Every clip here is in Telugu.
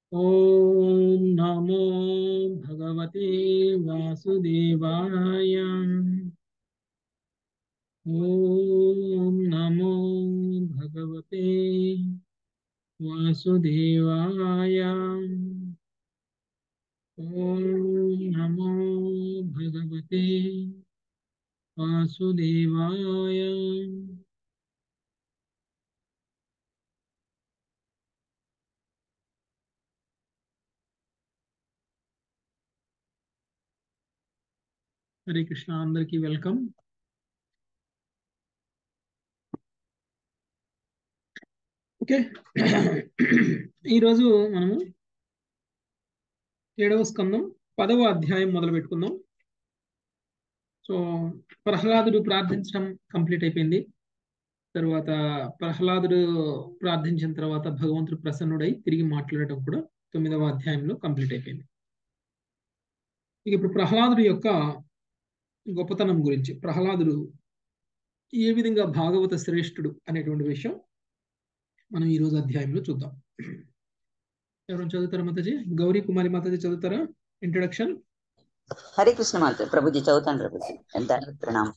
ॐ नमो भगवते वासुदेवाय ॐ नमो भगवते वासुदेवाय ॐ नमो भगवते वासुदेवाय హరే కృష్ణ అందరికీ వెల్కమ్ ఓకే ఈరోజు మనము ఏడవ స్కందం పదవ అధ్యాయం మొదలు పెట్టుకుందాం సో ప్రహ్లాదుడు ప్రార్థించడం కంప్లీట్ అయిపోయింది తర్వాత ప్రహ్లాదుడు ప్రార్థించిన తర్వాత భగవంతుడు ప్రసన్నుడై తిరిగి మాట్లాడటం కూడా తొమ్మిదవ అధ్యాయంలో కంప్లీట్ అయిపోయింది ఇక ఇప్పుడు ప్రహ్లాదుడు యొక్క గొప్పతనం గురించి ప్రహ్లాదుడు ఏ విధంగా భాగవత శ్రేష్ఠుడు అనేటువంటి విషయం మనం ఈరోజు అధ్యాయంలో చూద్దాం ఎవరైనా చదువుతారా మాతాజీ గౌరీ కుమారి మాతాజీ చదువుతారా ఇంట్రొడక్షన్ హరే కృష్ణ మాత ప్రభుజీ చదువుతాను ప్రభుజీ ఎంత ప్రణామం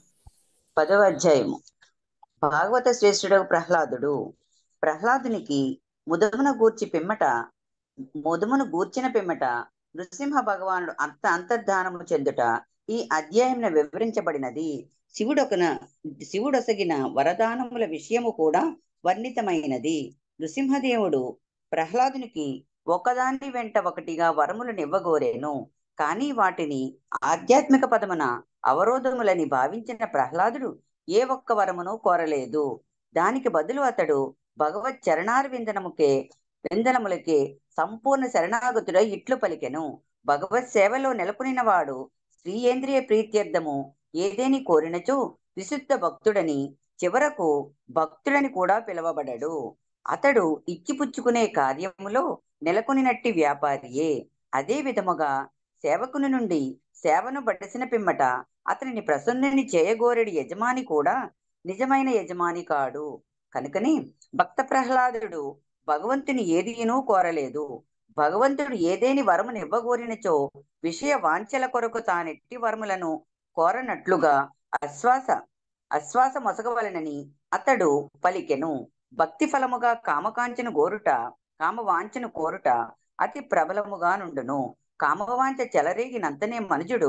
పదవ అధ్యాయము భాగవత శ్రేష్ఠుడు ప్రహ్లాదుడు ప్రహ్లాదునికి ముదమున గూర్చి పిమ్మట ముదమును గూర్చిన పిమ్మట నృసింహ భగవానుడు అంత అంతర్ధానము చెందుట ఈ అధ్యాయంలో వివరించబడినది శివుడొకన శివుడొసగిన వరదానముల విషయము కూడా వర్ణితమైనది నృసింహదేవుడు ప్రహ్లాదునికి ఒకదాని వెంట ఒకటిగా వరములను ఇవ్వగోరేను కానీ వాటిని ఆధ్యాత్మిక పదమున అవరోధములని భావించిన ప్రహ్లాదుడు ఏ ఒక్క వరమును కోరలేదు దానికి బదులు అతడు భగవత్ చరణార్ విందనముకే విందనములకే సంపూర్ణ శరణాగతుడై ఇట్లు పలికెను భగవత్ సేవలో నెలకొనిన వాడు స్త్రీయేంద్రియ ప్రీత్యర్థము ఏదేని కోరినచో విశుద్ధ భక్తుడని చివరకు భక్తుడని కూడా పిలువబడడు అతడు ఇచ్చిపుచ్చుకునే కార్యములో నెలకొనినట్టి వ్యాపారియే అదే విధముగా సేవకుని నుండి సేవను బట్టసిన పిమ్మట అతనిని ప్రసన్నుని చేయగోరెడి యజమాని కూడా నిజమైన యజమాని కాడు కనుకని భక్త ప్రహ్లాదుడు భగవంతుని ఏదీనూ కోరలేదు భగవంతుడు ఏదేని వరమును ఇవ్వగోరినచో విషయ వాంఛల కొరకు తానెట్టి వరములను కోరనట్లుగా అశ్వాస అశ్వాస మొసగవలనని అతడు పలికెను భక్తి ఫలముగా కామకాంచను గోరుట కామవాంఛను కోరుట అతి ప్రబలముగా నుండును కామవాంఛ చెలరేగినంతనే మనుజుడు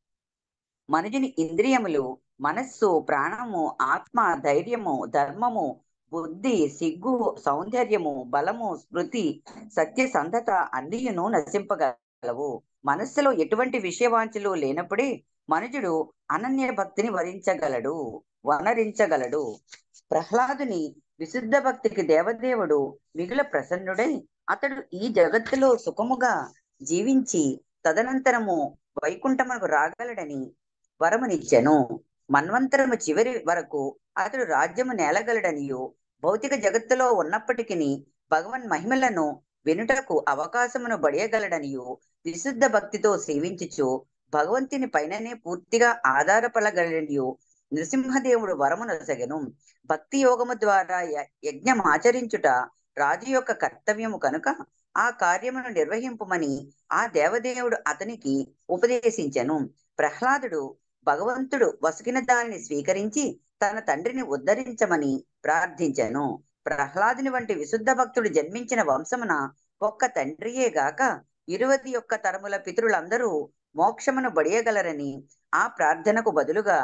మనుజుని ఇంద్రియములు మనస్సు ప్రాణము ఆత్మ ధైర్యము ధర్మము బుద్ధి సిగ్గు సౌందర్యము బలము స్మృతి సత్యసంధత అన్నియును నశింపగలవు మనస్సులో ఎటువంటి విషయవాంఛలు లేనప్పుడే మనుజుడు అనన్య భక్తిని వరించగలడు వనరించగలడు ప్రహ్లాదుని విశుద్ధ భక్తికి దేవదేవుడు మిగుల ప్రసన్నుడై అతడు ఈ జగత్తులో సుఖముగా జీవించి తదనంతరము వైకుంఠమునకు రాగలడని వరమునిచ్చెను మన్వంతరము చివరి వరకు అతడు రాజ్యము నేలగలడనియు భౌతిక జగత్తులో ఉన్నప్పటికీ భగవన్ మహిమలను వినుటకు అవకాశమును బడియగలడనియు విశుద్ధ భక్తితో సేవించుచు భగవంతుని పైననే పూర్తిగా ఆధారపడగలడనియు నృసింహదేవుడు వరమునొసగెను భక్తి యోగము ద్వారా యజ్ఞం ఆచరించుట రాజు యొక్క కర్తవ్యము కనుక ఆ కార్యమును నిర్వహింపుమని ఆ దేవదేవుడు అతనికి ఉపదేశించెను ప్రహ్లాదుడు భగవంతుడు వసుకిన దానిని స్వీకరించి తన తండ్రిని ఉద్ధరించమని ప్రార్థించెను ప్రహ్లాదుని వంటి విశుద్ధ భక్తుడు జన్మించిన వంశమున ఒక్క తండ్రియే గాక ఇరువది యొక్క తరముల పితరులందరూ మోక్షమును బడియగలరని ఆ ప్రార్థనకు బదులుగా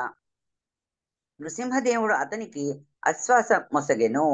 నృసింహదేవుడు అతనికి అశ్వాస మొసగెను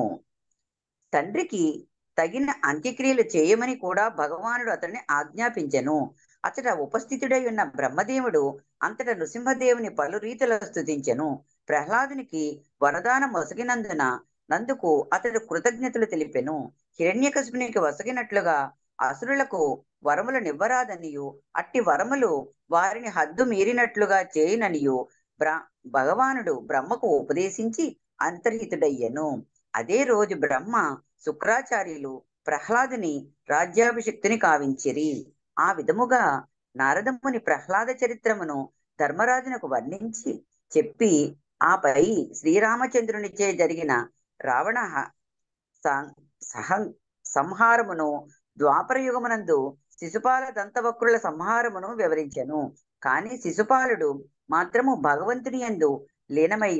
తండ్రికి తగిన అంత్యక్రియలు చేయమని కూడా భగవానుడు అతన్ని ఆజ్ఞాపించెను అతడ ఉపస్థితుడై ఉన్న బ్రహ్మదేవుడు అంతట నృసింహదేవుని పలు రీతిలో స్థుతించెను ప్రహ్లాదునికి వరదానం వసగినందున నందుకు అతడు కృతజ్ఞతలు తెలిపెను హిరణ్యకశునికి వసగినట్లుగా అసురులకు వరములు నివ్వరాదనియు అట్టి వరములు వారిని హద్దు మీరినట్లుగా చేయననియు బ్ర భగవానుడు బ్రహ్మకు ఉపదేశించి అంతర్హితుడయ్యను అదే రోజు బ్రహ్మ శుక్రాచార్యులు ప్రహ్లాదుని రాజ్యాభిషిక్తుని కావించిరి ఆ విధముగా నారదముని ప్రహ్లాద చరిత్రమును ధర్మరాజునకు వర్ణించి చెప్పి ఆపై శ్రీరామచంద్రునిచే జరిగిన రావణ సహ సంహారమును ద్వాపర యుగమునందు శిశుపాల దంతవక్రుల సంహారమును వివరించెను కానీ శిశుపాలుడు మాత్రము భగవంతుని యందు లీనమై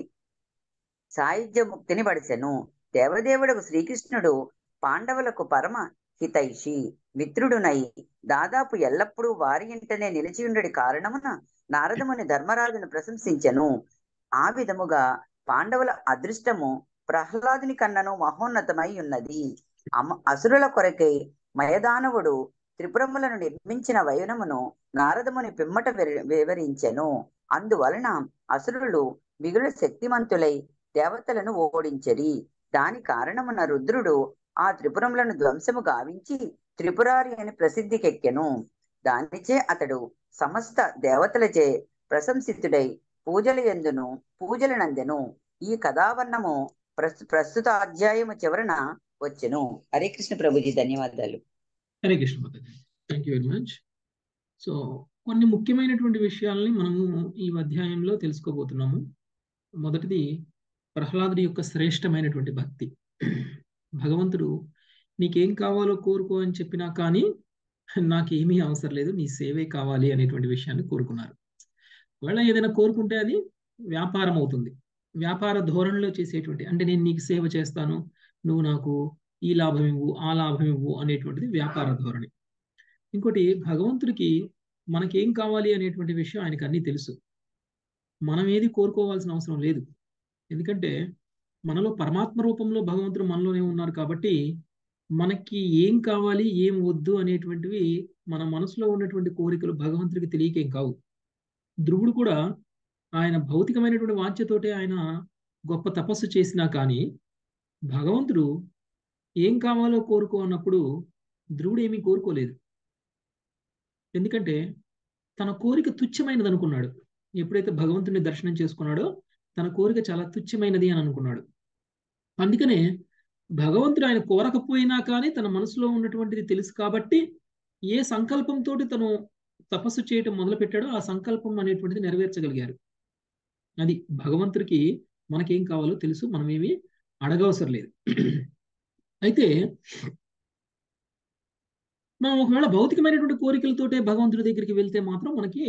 సాయుధ్య ముక్తిని పడిసెను దేవదేవుడు శ్రీకృష్ణుడు పాండవులకు పరమ హితైషి మిత్రుడునై దాదాపు ఎల్లప్పుడూ వారి ఇంటనే నిలిచి ఉండడి కారణమున నారదముని ధర్మరాజును ప్రశంసించెను ఆ విధముగా పాండవుల అదృష్టము ప్రహ్లాదుని కన్నను మహోన్నతమై ఉన్నది అమ అసురుల కొరకై మయదానవుడు త్రిపురములను నిర్మించిన వైనమును నారదముని పిమ్మట వివ- వివరించెను అందువలన అసురులు మిగులు శక్తిమంతులై దేవతలను ఓడించరి దాని కారణమున రుద్రుడు ఆ త్రిపురములను ధ్వంసము గావించి త్రిపురారి అని ప్రసిద్ధికెక్కెను దానిచే అతడు సమస్త దేవతలచే ప్రశంసితుడై పూజల ఎందును పూజల నందెను ఈ కథావర్ణము ప్రస్తు ప్రస్తుత అధ్యాయము చివరన వచ్చెను హరే కృష్ణ ప్రభుజీ ధన్యవాదాలు Hare Krishna Mataji thank you very much so కొన్ని ముఖ్యమైనటువంటి విషయాల్ని మనము ఈ అధ్యాయంలో తెలుసుకోబోతున్నాము మొదటిది ప్రహ్లాదుడి యొక్క శ్రేష్టమైనటువంటి భక్తి భగవంతుడు నీకేం కావాలో కోరుకో అని చెప్పినా కానీ నాకేమీ అవసరం లేదు నీ సేవే కావాలి అనేటువంటి విషయాన్ని కోరుకున్నారు ఒకవేళ ఏదైనా కోరుకుంటే అది వ్యాపారం అవుతుంది వ్యాపార ధోరణిలో చేసేటువంటి అంటే నేను నీకు సేవ చేస్తాను నువ్వు నాకు ఈ లాభం ఇవ్వు ఆ లాభం ఇవ్వు అనేటువంటిది వ్యాపార ధోరణి ఇంకోటి భగవంతుడికి మనకేం కావాలి అనేటువంటి విషయం ఆయనకు అన్నీ తెలుసు మనం ఏది కోరుకోవాల్సిన అవసరం లేదు ఎందుకంటే మనలో పరమాత్మ రూపంలో భగవంతుడు మనలోనే ఉన్నారు కాబట్టి మనకి ఏం కావాలి ఏం వద్దు అనేటువంటివి మన మనసులో ఉన్నటువంటి కోరికలు భగవంతుడికి తెలియకేం కావు ధ్రువుడు కూడా ఆయన భౌతికమైనటువంటి వాంఛతోటే ఆయన గొప్ప తపస్సు చేసినా కానీ భగవంతుడు ఏం కావాలో కోరుకో అన్నప్పుడు ధ్రువుడు ఏమీ కోరుకోలేదు ఎందుకంటే తన కోరిక తుచ్చమైనది అనుకున్నాడు ఎప్పుడైతే భగవంతుడిని దర్శనం చేసుకున్నాడో తన కోరిక చాలా తుచ్చమైనది అని అనుకున్నాడు అందుకనే భగవంతుడు ఆయన కోరకపోయినా కానీ తన మనసులో ఉన్నటువంటిది తెలుసు కాబట్టి ఏ సంకల్పంతో తను తపస్సు చేయటం మొదలు పెట్టాడో ఆ సంకల్పం అనేటువంటిది నెరవేర్చగలిగారు అది భగవంతుడికి మనకేం కావాలో తెలుసు మనమేమి అడగవసరం లేదు అయితే మనం ఒకవేళ భౌతికమైనటువంటి కోరికలతోటే భగవంతుడి దగ్గరికి వెళ్తే మాత్రం మనకి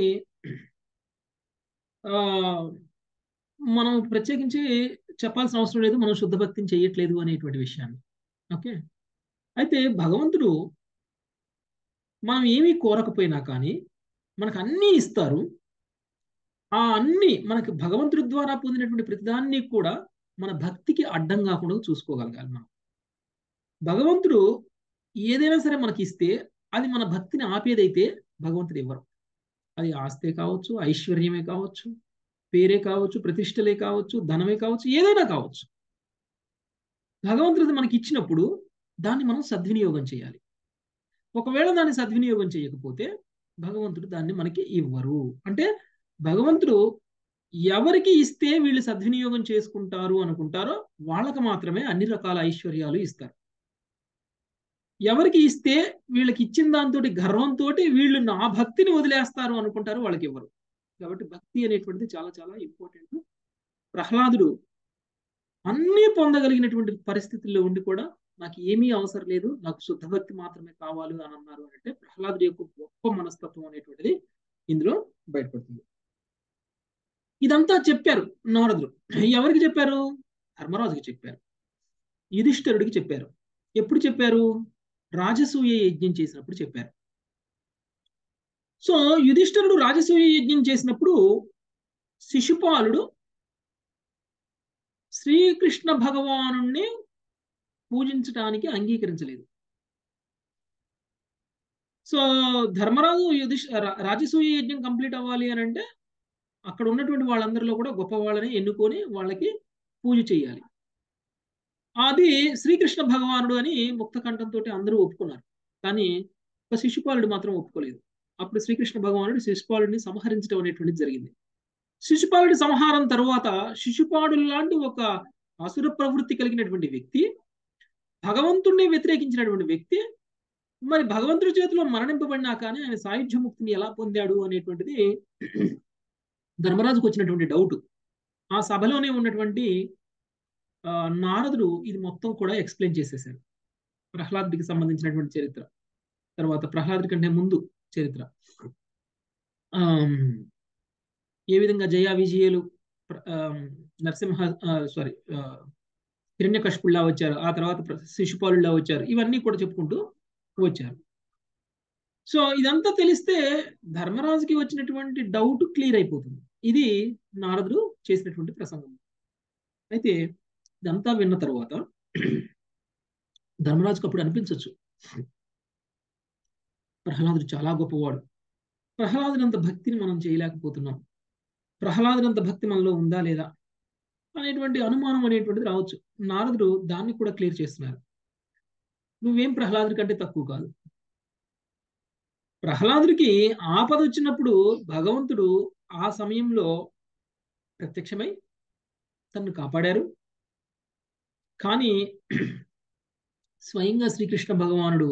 ఆ మనం ప్రత్యేకించి చెప్పాల్సిన అవసరం లేదు మనం శుద్ధ భక్తిని చేయట్లేదు అనేటువంటి విషయాన్ని ఓకే అయితే భగవంతుడు మనం ఏమీ కోరకపోయినా కానీ మనకు అన్నీ ఇస్తారు ఆ అన్ని మనకి భగవంతుడి ద్వారా పొందినటువంటి ప్రతిదాన్ని కూడా మన భక్తికి అడ్డం కాకుండా చూసుకోగలగాలి మనం భగవంతుడు ఏదైనా సరే మనకి ఇస్తే అది మన భక్తిని ఆపేదైతే భగవంతుడు ఇవ్వరు అది ఆస్తే కావచ్చు ఐశ్వర్యమే కావచ్చు పేరే కావచ్చు ప్రతిష్టలే కావచ్చు ధనమే కావచ్చు ఏదైనా కావచ్చు భగవంతుడు మనకి ఇచ్చినప్పుడు దాన్ని మనం సద్వినియోగం చేయాలి ఒకవేళ దాన్ని సద్వినియోగం చేయకపోతే భగవంతుడు దాన్ని మనకి ఇవ్వరు అంటే భగవంతుడు ఎవరికి ఇస్తే వీళ్ళు సద్వినియోగం చేసుకుంటారు అనుకుంటారో వాళ్ళకి మాత్రమే అన్ని రకాల ఐశ్వర్యాలు ఇస్తారు ఎవరికి ఇస్తే వీళ్ళకి ఇచ్చిన దాంతో గర్వంతో వీళ్ళు నా భక్తిని వదిలేస్తారు అనుకుంటారు వాళ్ళకి ఇవ్వరు కాబట్టి భక్తి అనేటువంటిది చాలా చాలా ఇంపార్టెంట్ ప్రహ్లాదుడు అన్నీ పొందగలిగినటువంటి పరిస్థితుల్లో ఉండి కూడా నాకు ఏమీ అవసరం లేదు నాకు శుద్ధ భక్తి మాత్రమే కావాలి అని అన్నారు అంటే ప్రహ్లాదుడి యొక్క గొప్ప మనస్తత్వం అనేటువంటిది ఇందులో బయటపడుతుంది ఇదంతా చెప్పారు నారదులు ఎవరికి చెప్పారు ధర్మరాజుకి చెప్పారు యుధిష్ఠరుడికి చెప్పారు ఎప్పుడు చెప్పారు రాజసూయ యజ్ఞం చేసినప్పుడు చెప్పారు సో యుధిష్ఠరుడు రాజసూయ యజ్ఞం చేసినప్పుడు శిశుపాలుడు శ్రీకృష్ణ భగవాను పూజించడానికి అంగీకరించలేదు సో ధర్మరాజు యుధిష్ రాజసూయ యజ్ఞం కంప్లీట్ అవ్వాలి అని అంటే అక్కడ ఉన్నటువంటి వాళ్ళందరిలో కూడా గొప్ప వాళ్ళని ఎన్నుకొని వాళ్ళకి పూజ చేయాలి అది శ్రీకృష్ణ భగవానుడు అని ముక్త కంఠంతో అందరూ ఒప్పుకున్నారు కానీ ఒక శిశుపాలుడు మాత్రం ఒప్పుకోలేదు అప్పుడు శ్రీకృష్ణ భగవానుడు శిశుపాలుడిని సంహరించడం అనేటువంటిది జరిగింది శిశుపాలుడి సంహారం తర్వాత శిశుపాలుడు లాంటి ఒక అసుర ప్రవృత్తి కలిగినటువంటి వ్యక్తి భగవంతుడిని వ్యతిరేకించినటువంటి వ్యక్తి మరి భగవంతుడి చేతిలో మరణింపబడినా కానీ ఆయన సాయుధ్య ముక్తిని ఎలా పొందాడు అనేటువంటిది ధర్మరాజుకు వచ్చినటువంటి డౌట్ ఆ సభలోనే ఉన్నటువంటి నారదుడు ఇది మొత్తం కూడా ఎక్స్ప్లెయిన్ చేసేసారు ప్రహ్లాదుడికి సంబంధించినటువంటి చరిత్ర తర్వాత ప్రహ్లాదుడి కంటే ముందు చరిత్ర ఆమ్, ఏ విధంగా జయ విజయులు ప్ర- ఆమ్, నరసింహ సారీ హిరణ్యకశిపుల్లా వచ్చారు ఆ తర్వాత ప్ర- శిశుపాలుల్లా వచ్చారు ఇవన్నీ కూడా చెప్పుకుంటూ వచ్చారు సో ఇదంతా తెలిస్తే ధర్మరాజుకి వచ్చినటువంటి డౌట్ క్లియర్ అయిపోతుంది ఇది నారదుడు చేసినటువంటి ప్రసంగం అయితే ఇదంతా విన్న తర్వాత ధర్మరాజుకు అప్పుడు అనిపించవచ్చు ప్రహ్లాదుడు చాలా గొప్పవాడు ప్రహ్లాదునంత భక్తిని మనం చేయలేకపోతున్నాం ప్రహ్లాదునంత భక్తి మనలో ఉందా లేదా అనేటువంటి అనుమానం అనేటువంటిది రావచ్చు నారదుడు దాన్ని కూడా క్లియర్ చేస్తున్నారు నువ్వేం ప్రహ్లాదుడి కంటే తక్కువ కాదు ప్రహ్లాదుడికి ఆపద వచ్చినప్పుడు భగవంతుడు ఆ సమయంలో ప్రత్యక్షమై తనను కాపాడారు కానీ స్వయంగా శ్రీకృష్ణ భగవానుడు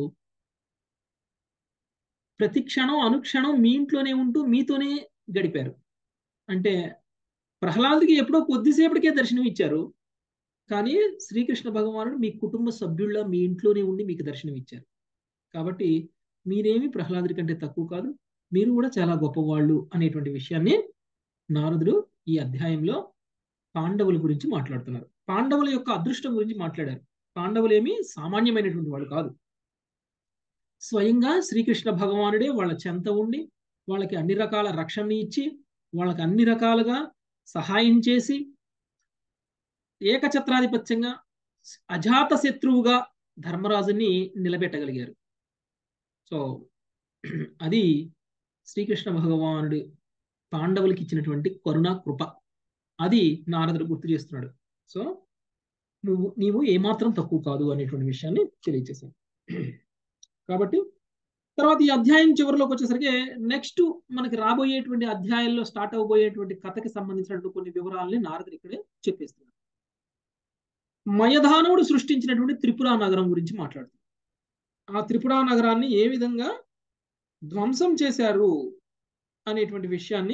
ప్రతి క్షణం అనుక్షణం మీ ఇంట్లోనే ఉంటూ మీతోనే గడిపారు అంటే ప్రహ్లాదుడికి ఎప్పుడో కొద్దిసేపటికే దర్శనం ఇచ్చారు కానీ శ్రీకృష్ణ భగవానుడు మీ కుటుంబ సభ్యుళ్ళ మీ ఇంట్లోనే ఉండి మీకు దర్శనం ఇచ్చారు కాబట్టి మీరేమి ప్రహ్లాదుడి కంటే తక్కువ కాదు మీరు కూడా చాలా గొప్పవాళ్ళు అనేటువంటి విషయాన్ని నారదుడు ఈ అధ్యాయంలో పాండవుల గురించి మాట్లాడుతున్నారు పాండవుల యొక్క అదృష్టం గురించి మాట్లాడారు పాండవులు ఏమి సామాన్యమైనటువంటి వాళ్ళు కాదు స్వయంగా శ్రీకృష్ణ భగవానుడే వాళ్ళ చెంత ఉండి వాళ్ళకి అన్ని రకాల రక్షణని ఇచ్చి వాళ్ళకి అన్ని రకాలుగా సహాయం చేసి ఏకఛత్రాధిపత్యంగా అజాత శత్రువుగా ధర్మరాజుని నిలబెట్టగలిగారు సో అది శ్రీకృష్ణ భగవానుడు పాండవులకి ఇచ్చినటువంటి కరుణ కృప అది నారదుడు గుర్తు చేస్తున్నాడు సో నువ్వు నీవు ఏమాత్రం తక్కువ కాదు అనేటువంటి విషయాన్ని తెలియజేశాను కాబట్టి తర్వాత ఈ అధ్యాయం చివరిలోకి వచ్చేసరికి నెక్స్ట్ మనకి రాబోయేటువంటి అధ్యాయంలో స్టార్ట్ అవబోయేటువంటి కథకి సంబంధించినటువంటి కొన్ని వివరాలని నారదుడు ఇక్కడే చెప్పేస్తున్నాడు మయధానవుడు సృష్టించినటువంటి త్రిపుర నగరం గురించి మాట్లాడుతుంది ఆ త్రిపుర నగరాన్ని ఏ విధంగా ధ్వంసం చేశారు అనేటువంటి విషయాన్ని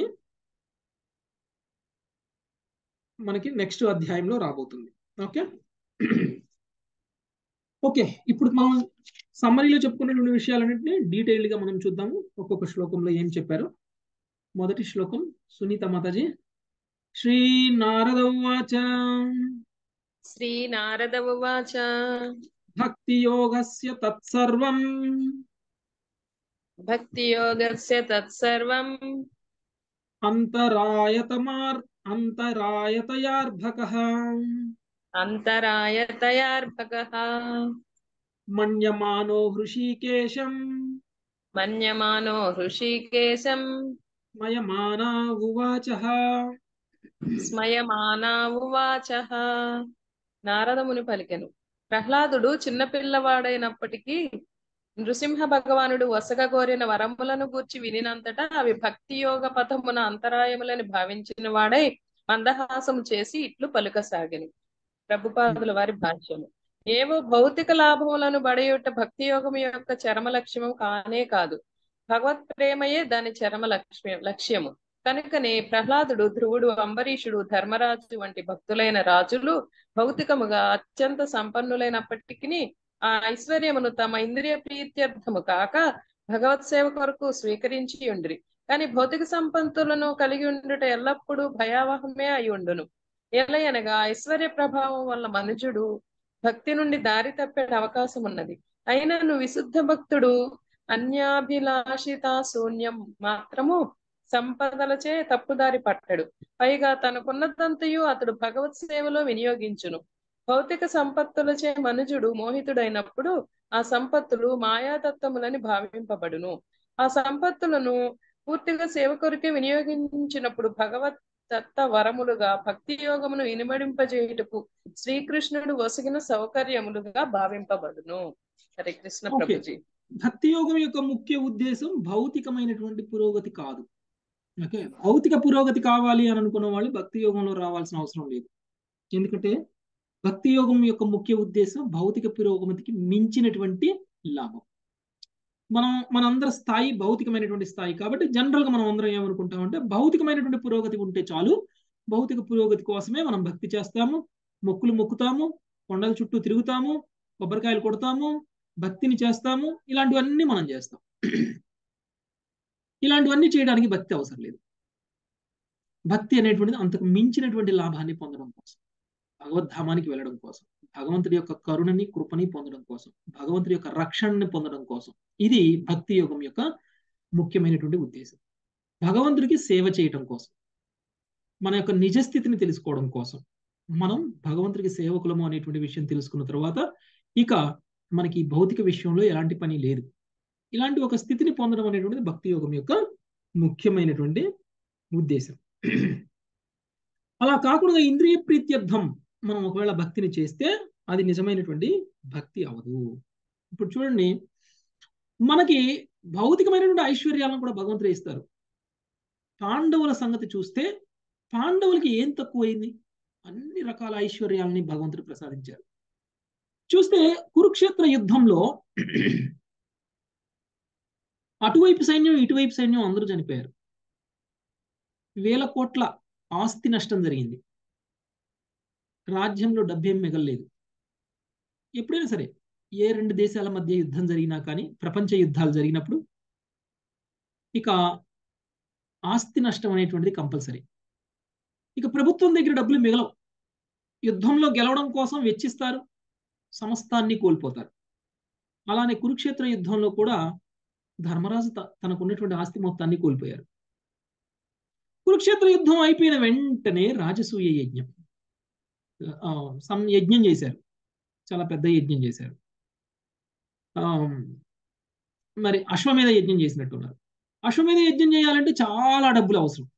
మనకి నెక్స్ట్ అధ్యాయంలో రాబోతుంది ఓకే ఓకే ఇప్పుడు మనం సమ్మరీలో చెప్పుకున్నటువంటి విషయాలన్నింటినీ డీటెయిల్డ్ గా మనం చూద్దాము ఒక్కొక్క శ్లోకంలో ఏం చెప్పారు మొదటి శ్లోకం సునీత మాతాజీ శ్రీ నారద ఉవాచ శ్రీనారద ఉవాచ భక్తి యోగస్య తత్సర్వం భక్తియోగస్య తత్సర్వం అంతరాయతమార్ అంతరాయతయార్భకః అంతరాయతయార్భకः మన్యమానో హృషీకేశం మన్యమానో హృషీకేశం మయమానా ఉవాచ స్మయమానా ఉవాచ నారదముని పలికెను ప్రహ్లాదుడు చిన్నపిల్లవాడైనప్పటికీ నృసింహ భగవానుడు వసగ కోరిన వరములను గూర్చి వినినంతటా అవి భక్తి యోగ పథమున అంతరాయములని భావించిన వాడై మందహాసము చేసి ఇట్లు పలుకసాగిను ప్రభుపాదుల వారి భాష్యము ఏవో భౌతిక లాభములను బడయుట భక్తి యోగము యొక్క చరమ లక్ష్యము కానే కాదు భగవత్ ప్రేమయే దాని చరమ లక్ష్య లక్ష్యము కనుకనే ప్రహ్లాదుడు ధ్రువుడు అంబరీషుడు ధర్మరాజు వంటి భక్తులైన రాజులు భౌతికముగా అత్యంత సంపన్నులైనప్పటికీ ఆ ఐశ్వర్యమును తమ ఇంద్రియ ప్రీత్యర్థము కాక భగవత్ సేవ కొరకు స్వీకరించి ఉండ్రి కానీ భౌతిక సంపత్తులను కలిగి ఉండుట ఎల్లప్పుడూ భయావహమే అయి ఉండును ఎలయనగా ఐశ్వర్య ప్రభావం వల్ల మనుజుడు భక్తి నుండి దారి తప్పే అవకాశం ఉన్నది అయినను విశుద్ధ భక్తుడు అన్యాభిలాషిత శూన్యం మాత్రము సంపదలచే తప్పుదారి పట్టడు పైగా తనకున్నదంతయు అతడు భగవత్ సేవలో వినియోగించును భౌతిక సంపత్తులచే మనుజుడు మోహితుడైనప్పుడు ఆ సంపత్తులు మాయాతత్వములని భావింపబడును ఆ సంపత్తులను పూర్తిగా సేవ కొరకే వినియోగించినప్పుడు భగవత్ దత్త వరములుగా భక్తి యోగమును ఇనుమడింపజేయుటకు శ్రీకృష్ణుడు వసగిన సౌకర్యములుగా భావింపబడును హరే కృష్ణ Okay. ప్రభుజీ భక్తి యోగం యొక్క ముఖ్య ఉద్దేశం భౌతికమైనటువంటి పురోగతి కాదు ఓకే భౌతిక పురోగతి కావాలి అని అనుకున్న వాళ్ళు భక్తి యోగంలో రావాల్సిన అవసరం లేదు ఎందుకంటే భక్తి యోగం యొక్క ముఖ్య ఉద్దేశం భౌతిక పురోగతికి మించినటువంటి లాభం మనం మనందరి స్థాయి భౌతికమైనటువంటి స్థాయి కాబట్టి జనరల్ గా మనం అందరం ఏమనుకుంటామంటే భౌతికమైనటువంటి పురోగతి ఉంటే చాలు భౌతిక పురోగతి కోసమే మనం భక్తి చేస్తాము మొక్కులు మొక్కుతాము కొండల చుట్టూ తిరుగుతాము కొబ్బరికాయలు కొడతాము భక్తిని చేస్తాము ఇలాంటివన్నీ మనం చేస్తాం ఇలాంటివన్నీ చేయడానికి భక్తి అవసరం లేదు భక్తి అనేటువంటిది అంతకు మించినటువంటి లాభాన్ని పొందడం కోసం భగవద్ధామానికి వెళ్ళడం కోసం భగవంతుడి యొక్క కరుణని కృపని పొందడం కోసం భగవంతుడి యొక్క రక్షణని పొందడం కోసం ఇది భక్తి యోగం యొక్క ముఖ్యమైనటువంటి ఉద్దేశం భగవంతుడికి సేవ చేయటం కోసం మన యొక్క నిజస్థితిని తెలుసుకోవడం కోసం మనం భగవంతుడికి సేవకులము అనేటువంటి విషయం తెలుసుకున్న తర్వాత ఇక మనకి భౌతిక విషయంలో ఎలాంటి పని లేదు ఇలాంటి ఒక స్థితిని పొందడం అనేటువంటిది భక్తి యోగం యొక్క ముఖ్యమైనటువంటి ఉద్దేశం అలా కాకుండా ఇంద్రియ ప్రీత్యర్థం మనం ఒకవేళ భక్తిని చేస్తే అది నిజమైనటువంటి భక్తి అవదు ఇప్పుడు చూడండి మనకి భౌతికమైనటువంటి ఐశ్వర్యాలను కూడా భగవంతుడు ఇస్తారు పాండవుల సంగతి చూస్తే పాండవులకి ఏం తక్కువైంది అన్ని రకాల ఐశ్వర్యాలని భగవంతుడు ప్రసాదించారు చూస్తే కురుక్షేత్ర యుద్ధంలో అటువైపు సైన్యం ఇటువైపు సైన్యం అందరూ చనిపోయారు వేల కోట్ల ఆస్తి నష్టం జరిగింది రాజ్యంలో డబ్బేం మిగలలేదు ఎప్పుడైనా సరే ఏ రెండు దేశాల మధ్య యుద్ధం జరిగినా కానీ ప్రపంచ యుద్ధాలు జరిగినప్పుడు ఇక ఆస్తి నష్టం అనేటువంటిది కంపల్సరీ ఇక ప్రభుత్వం దగ్గర డబ్బులు మిగలవు యుద్ధంలో గెలవడం కోసం వెచ్చిస్తారు సమస్తాన్ని కోల్పోతారు అలానే కురుక్షేత్ర యుద్ధంలో కూడా ధర్మరాజు తనకున్నటువంటి ఆస్తి మొత్తాన్ని కోల్పోయారు కురుక్షేత్ర యుద్ధం అయిపోయిన వెంటనే రాజసూయ యజ్ఞం సం యజ్ఞం చేశారు చాలా పెద్ద యజ్ఞం చేశారు మరి అశ్వమేధ యజ్ఞం చేసినట్టున్నారు అశ్వమేధ యజ్ఞం చేయాలంటే చాలా డబ్బులు అవసరం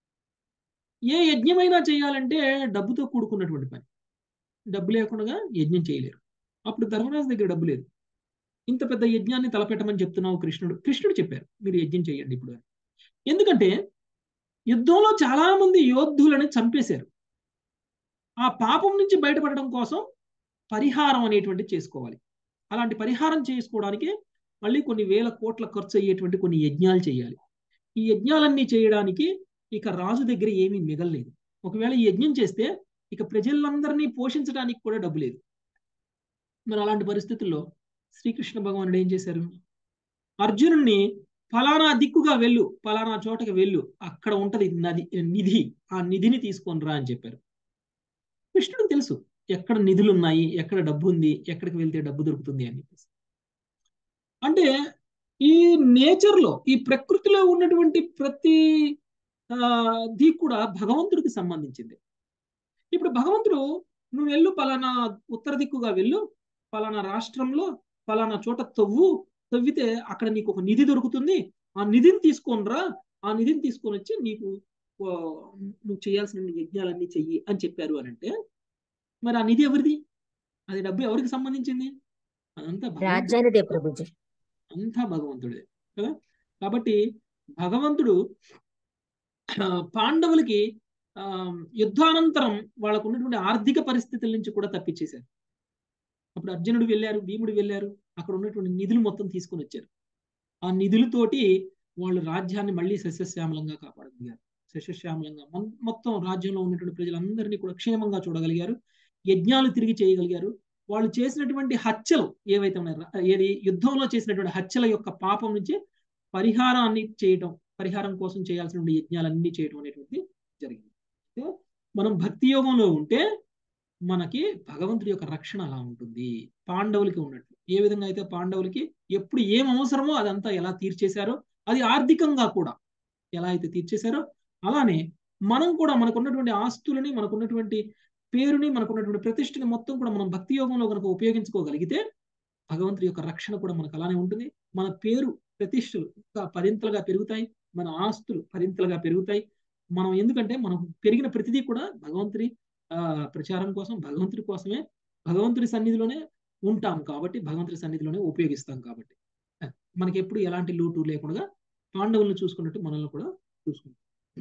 ఏ యజ్ఞమైనా చేయాలంటే డబ్బుతో కూడుకున్నటువంటి పని డబ్బు లేకుండా యజ్ఞం చేయలేరు అప్పుడు ధర్మరాజు దగ్గర డబ్బు లేదు ఇంత పెద్ద యజ్ఞాన్ని తలపెట్టమని చెప్తున్నావు కృష్ణుడు కృష్ణుడు చెప్పారు మీరు యజ్ఞం చేయండి ఇప్పుడు ఎందుకంటే యుద్ధంలో చాలా మంది యోధులని చంపేశారు ఆ పాపం నుంచి బయటపడడం కోసం పరిహారం అనేటువంటి చేసుకోవాలి అలాంటి పరిహారం చేసుకోవడానికి మళ్ళీ కొన్ని వేల కోట్ల ఖర్చు అయ్యేటువంటి కొన్ని యజ్ఞాలు చేయాలి ఈ యజ్ఞాలన్నీ చేయడానికి ఇక రాజు దగ్గర ఏమీ మిగలలేదు ఒకవేళ ఈ యజ్ఞం చేస్తే ఇక ప్రజలందరినీ పోషించడానికి కూడా డబ్బు లేదు మరి అలాంటి పరిస్థితుల్లో శ్రీకృష్ణ భగవానుడు ఏం చేశారు అర్జునుడిని ఫలానా దిక్కుగా వెళ్ళు ఫలానా చోటకి వెళ్ళు అక్కడ ఉంటది నది నిధి ఆ నిధిని తీసుకొని రా అని చెప్పారు కృష్ణుడు తెలుసు ఎక్కడ నిధులు ఉన్నాయి ఎక్కడ డబ్బు ఉంది ఎక్కడికి వెళ్తే డబ్బు దొరుకుతుంది అని చెప్పేసి అంటే ఈ నేచర్లో ఈ ప్రకృతిలో ఉన్నటువంటి ప్రతి ది కూడా భగవంతుడికి సంబంధించింది ఇప్పుడు భగవంతుడు నువ్వు వెళ్ళు పలానా ఉత్తర దిక్కుగా వెళ్ళు పలానా రాష్ట్రంలో పలానా చోట తవ్వు తవ్వితే అక్కడ నీకు ఒక నిధి దొరుకుతుంది ఆ నిధిని తీసుకొని రా ఆ నిధిని తీసుకొని వచ్చి నీకు నువ్వు చేయాల్సిన యజ్ఞాలన్నీ చెయ్యి అని చెప్పారు అని అంటే మరి ఆ నిధి ఎవరిది అది డబ్బు ఎవరికి సంబంధించింది అదంతా రాజ్యానిదే ప్రభుజీ అంతా భగవంతుడే కదా కాబట్టి భగవంతుడు పాండవులకి ఆ యుద్ధానంతరం వాళ్ళకు ఉన్నటువంటి ఆర్థిక పరిస్థితుల నుంచి కూడా తప్పించేశారు అప్పుడు అర్జునుడు వెళ్ళారు భీముడు వెళ్ళారు అక్కడ ఉన్నటువంటి నిధులు మొత్తం తీసుకొని వచ్చారు ఆ నిధులతోటి వాళ్ళు రాజ్యాన్ని మళ్ళీ సస్యశ్యామలంగా కాపాడగలిగారు సస్యశ్యామలంగా మొత్తం రాజ్యంలో ఉన్నటువంటి ప్రజలందరినీ కూడా క్షేమంగా చూడగలిగారు యజ్ఞాలు తిరిగి చేయగలిగారు వాళ్ళు చేసినటువంటి హత్యలు ఏవైతే ఉన్నాయో ఏది యుద్ధంలో చేసినటువంటి హత్యల యొక్క పాపం నుంచి పరిహారాన్ని చేయటం పరిహారం కోసం చేయాల్సినటువంటి యజ్ఞాలన్నీ చేయటం అనేటువంటిది జరిగింది మనం భక్తి యోగంలో ఉంటే మనకి భగవంతుడి యొక్క రక్షణ అలా ఉంటుంది పాండవులకి ఉన్నట్లు ఏ విధంగా అయితే పాండవులకి ఎప్పుడు ఏం అవసరమో అదంతా ఎలా తీర్చేశారో అది ఆర్థికంగా కూడా ఎలా అయితే తీర్చేశారో అలానే మనం కూడా మనకున్నటువంటి ఆస్తులని మనకున్నటువంటి పేరుని మనకున్నటువంటి ప్రతిష్టని మొత్తం కూడా మనం భక్తి యోగంలో కనుక ఉపయోగించుకోగలిగితే భగవంతుడి యొక్క రక్షణ కూడా మనకు అలానే ఉంటుంది మన పేరు ప్రతిష్టలు ఇంకా పరింతలుగా పెరుగుతాయి మన ఆస్తులు పరింతలుగా పెరుగుతాయి మనం ఎందుకంటే మనం పెరిగిన ప్రతిదీ కూడా భగవంతుడి ఆ ప్రచారం కోసం భగవంతుడి కోసమే భగవంతుడి సన్నిధిలోనే ఉంటాం కాబట్టి భగవంతుడి సన్నిధిలోనే ఉపయోగిస్తాం కాబట్టి మనకి ఎప్పుడు ఎలాంటి లోటు లేకుండా పాండవులను చూసుకున్నట్టు మనల్ని కూడా చూసుకుంటాం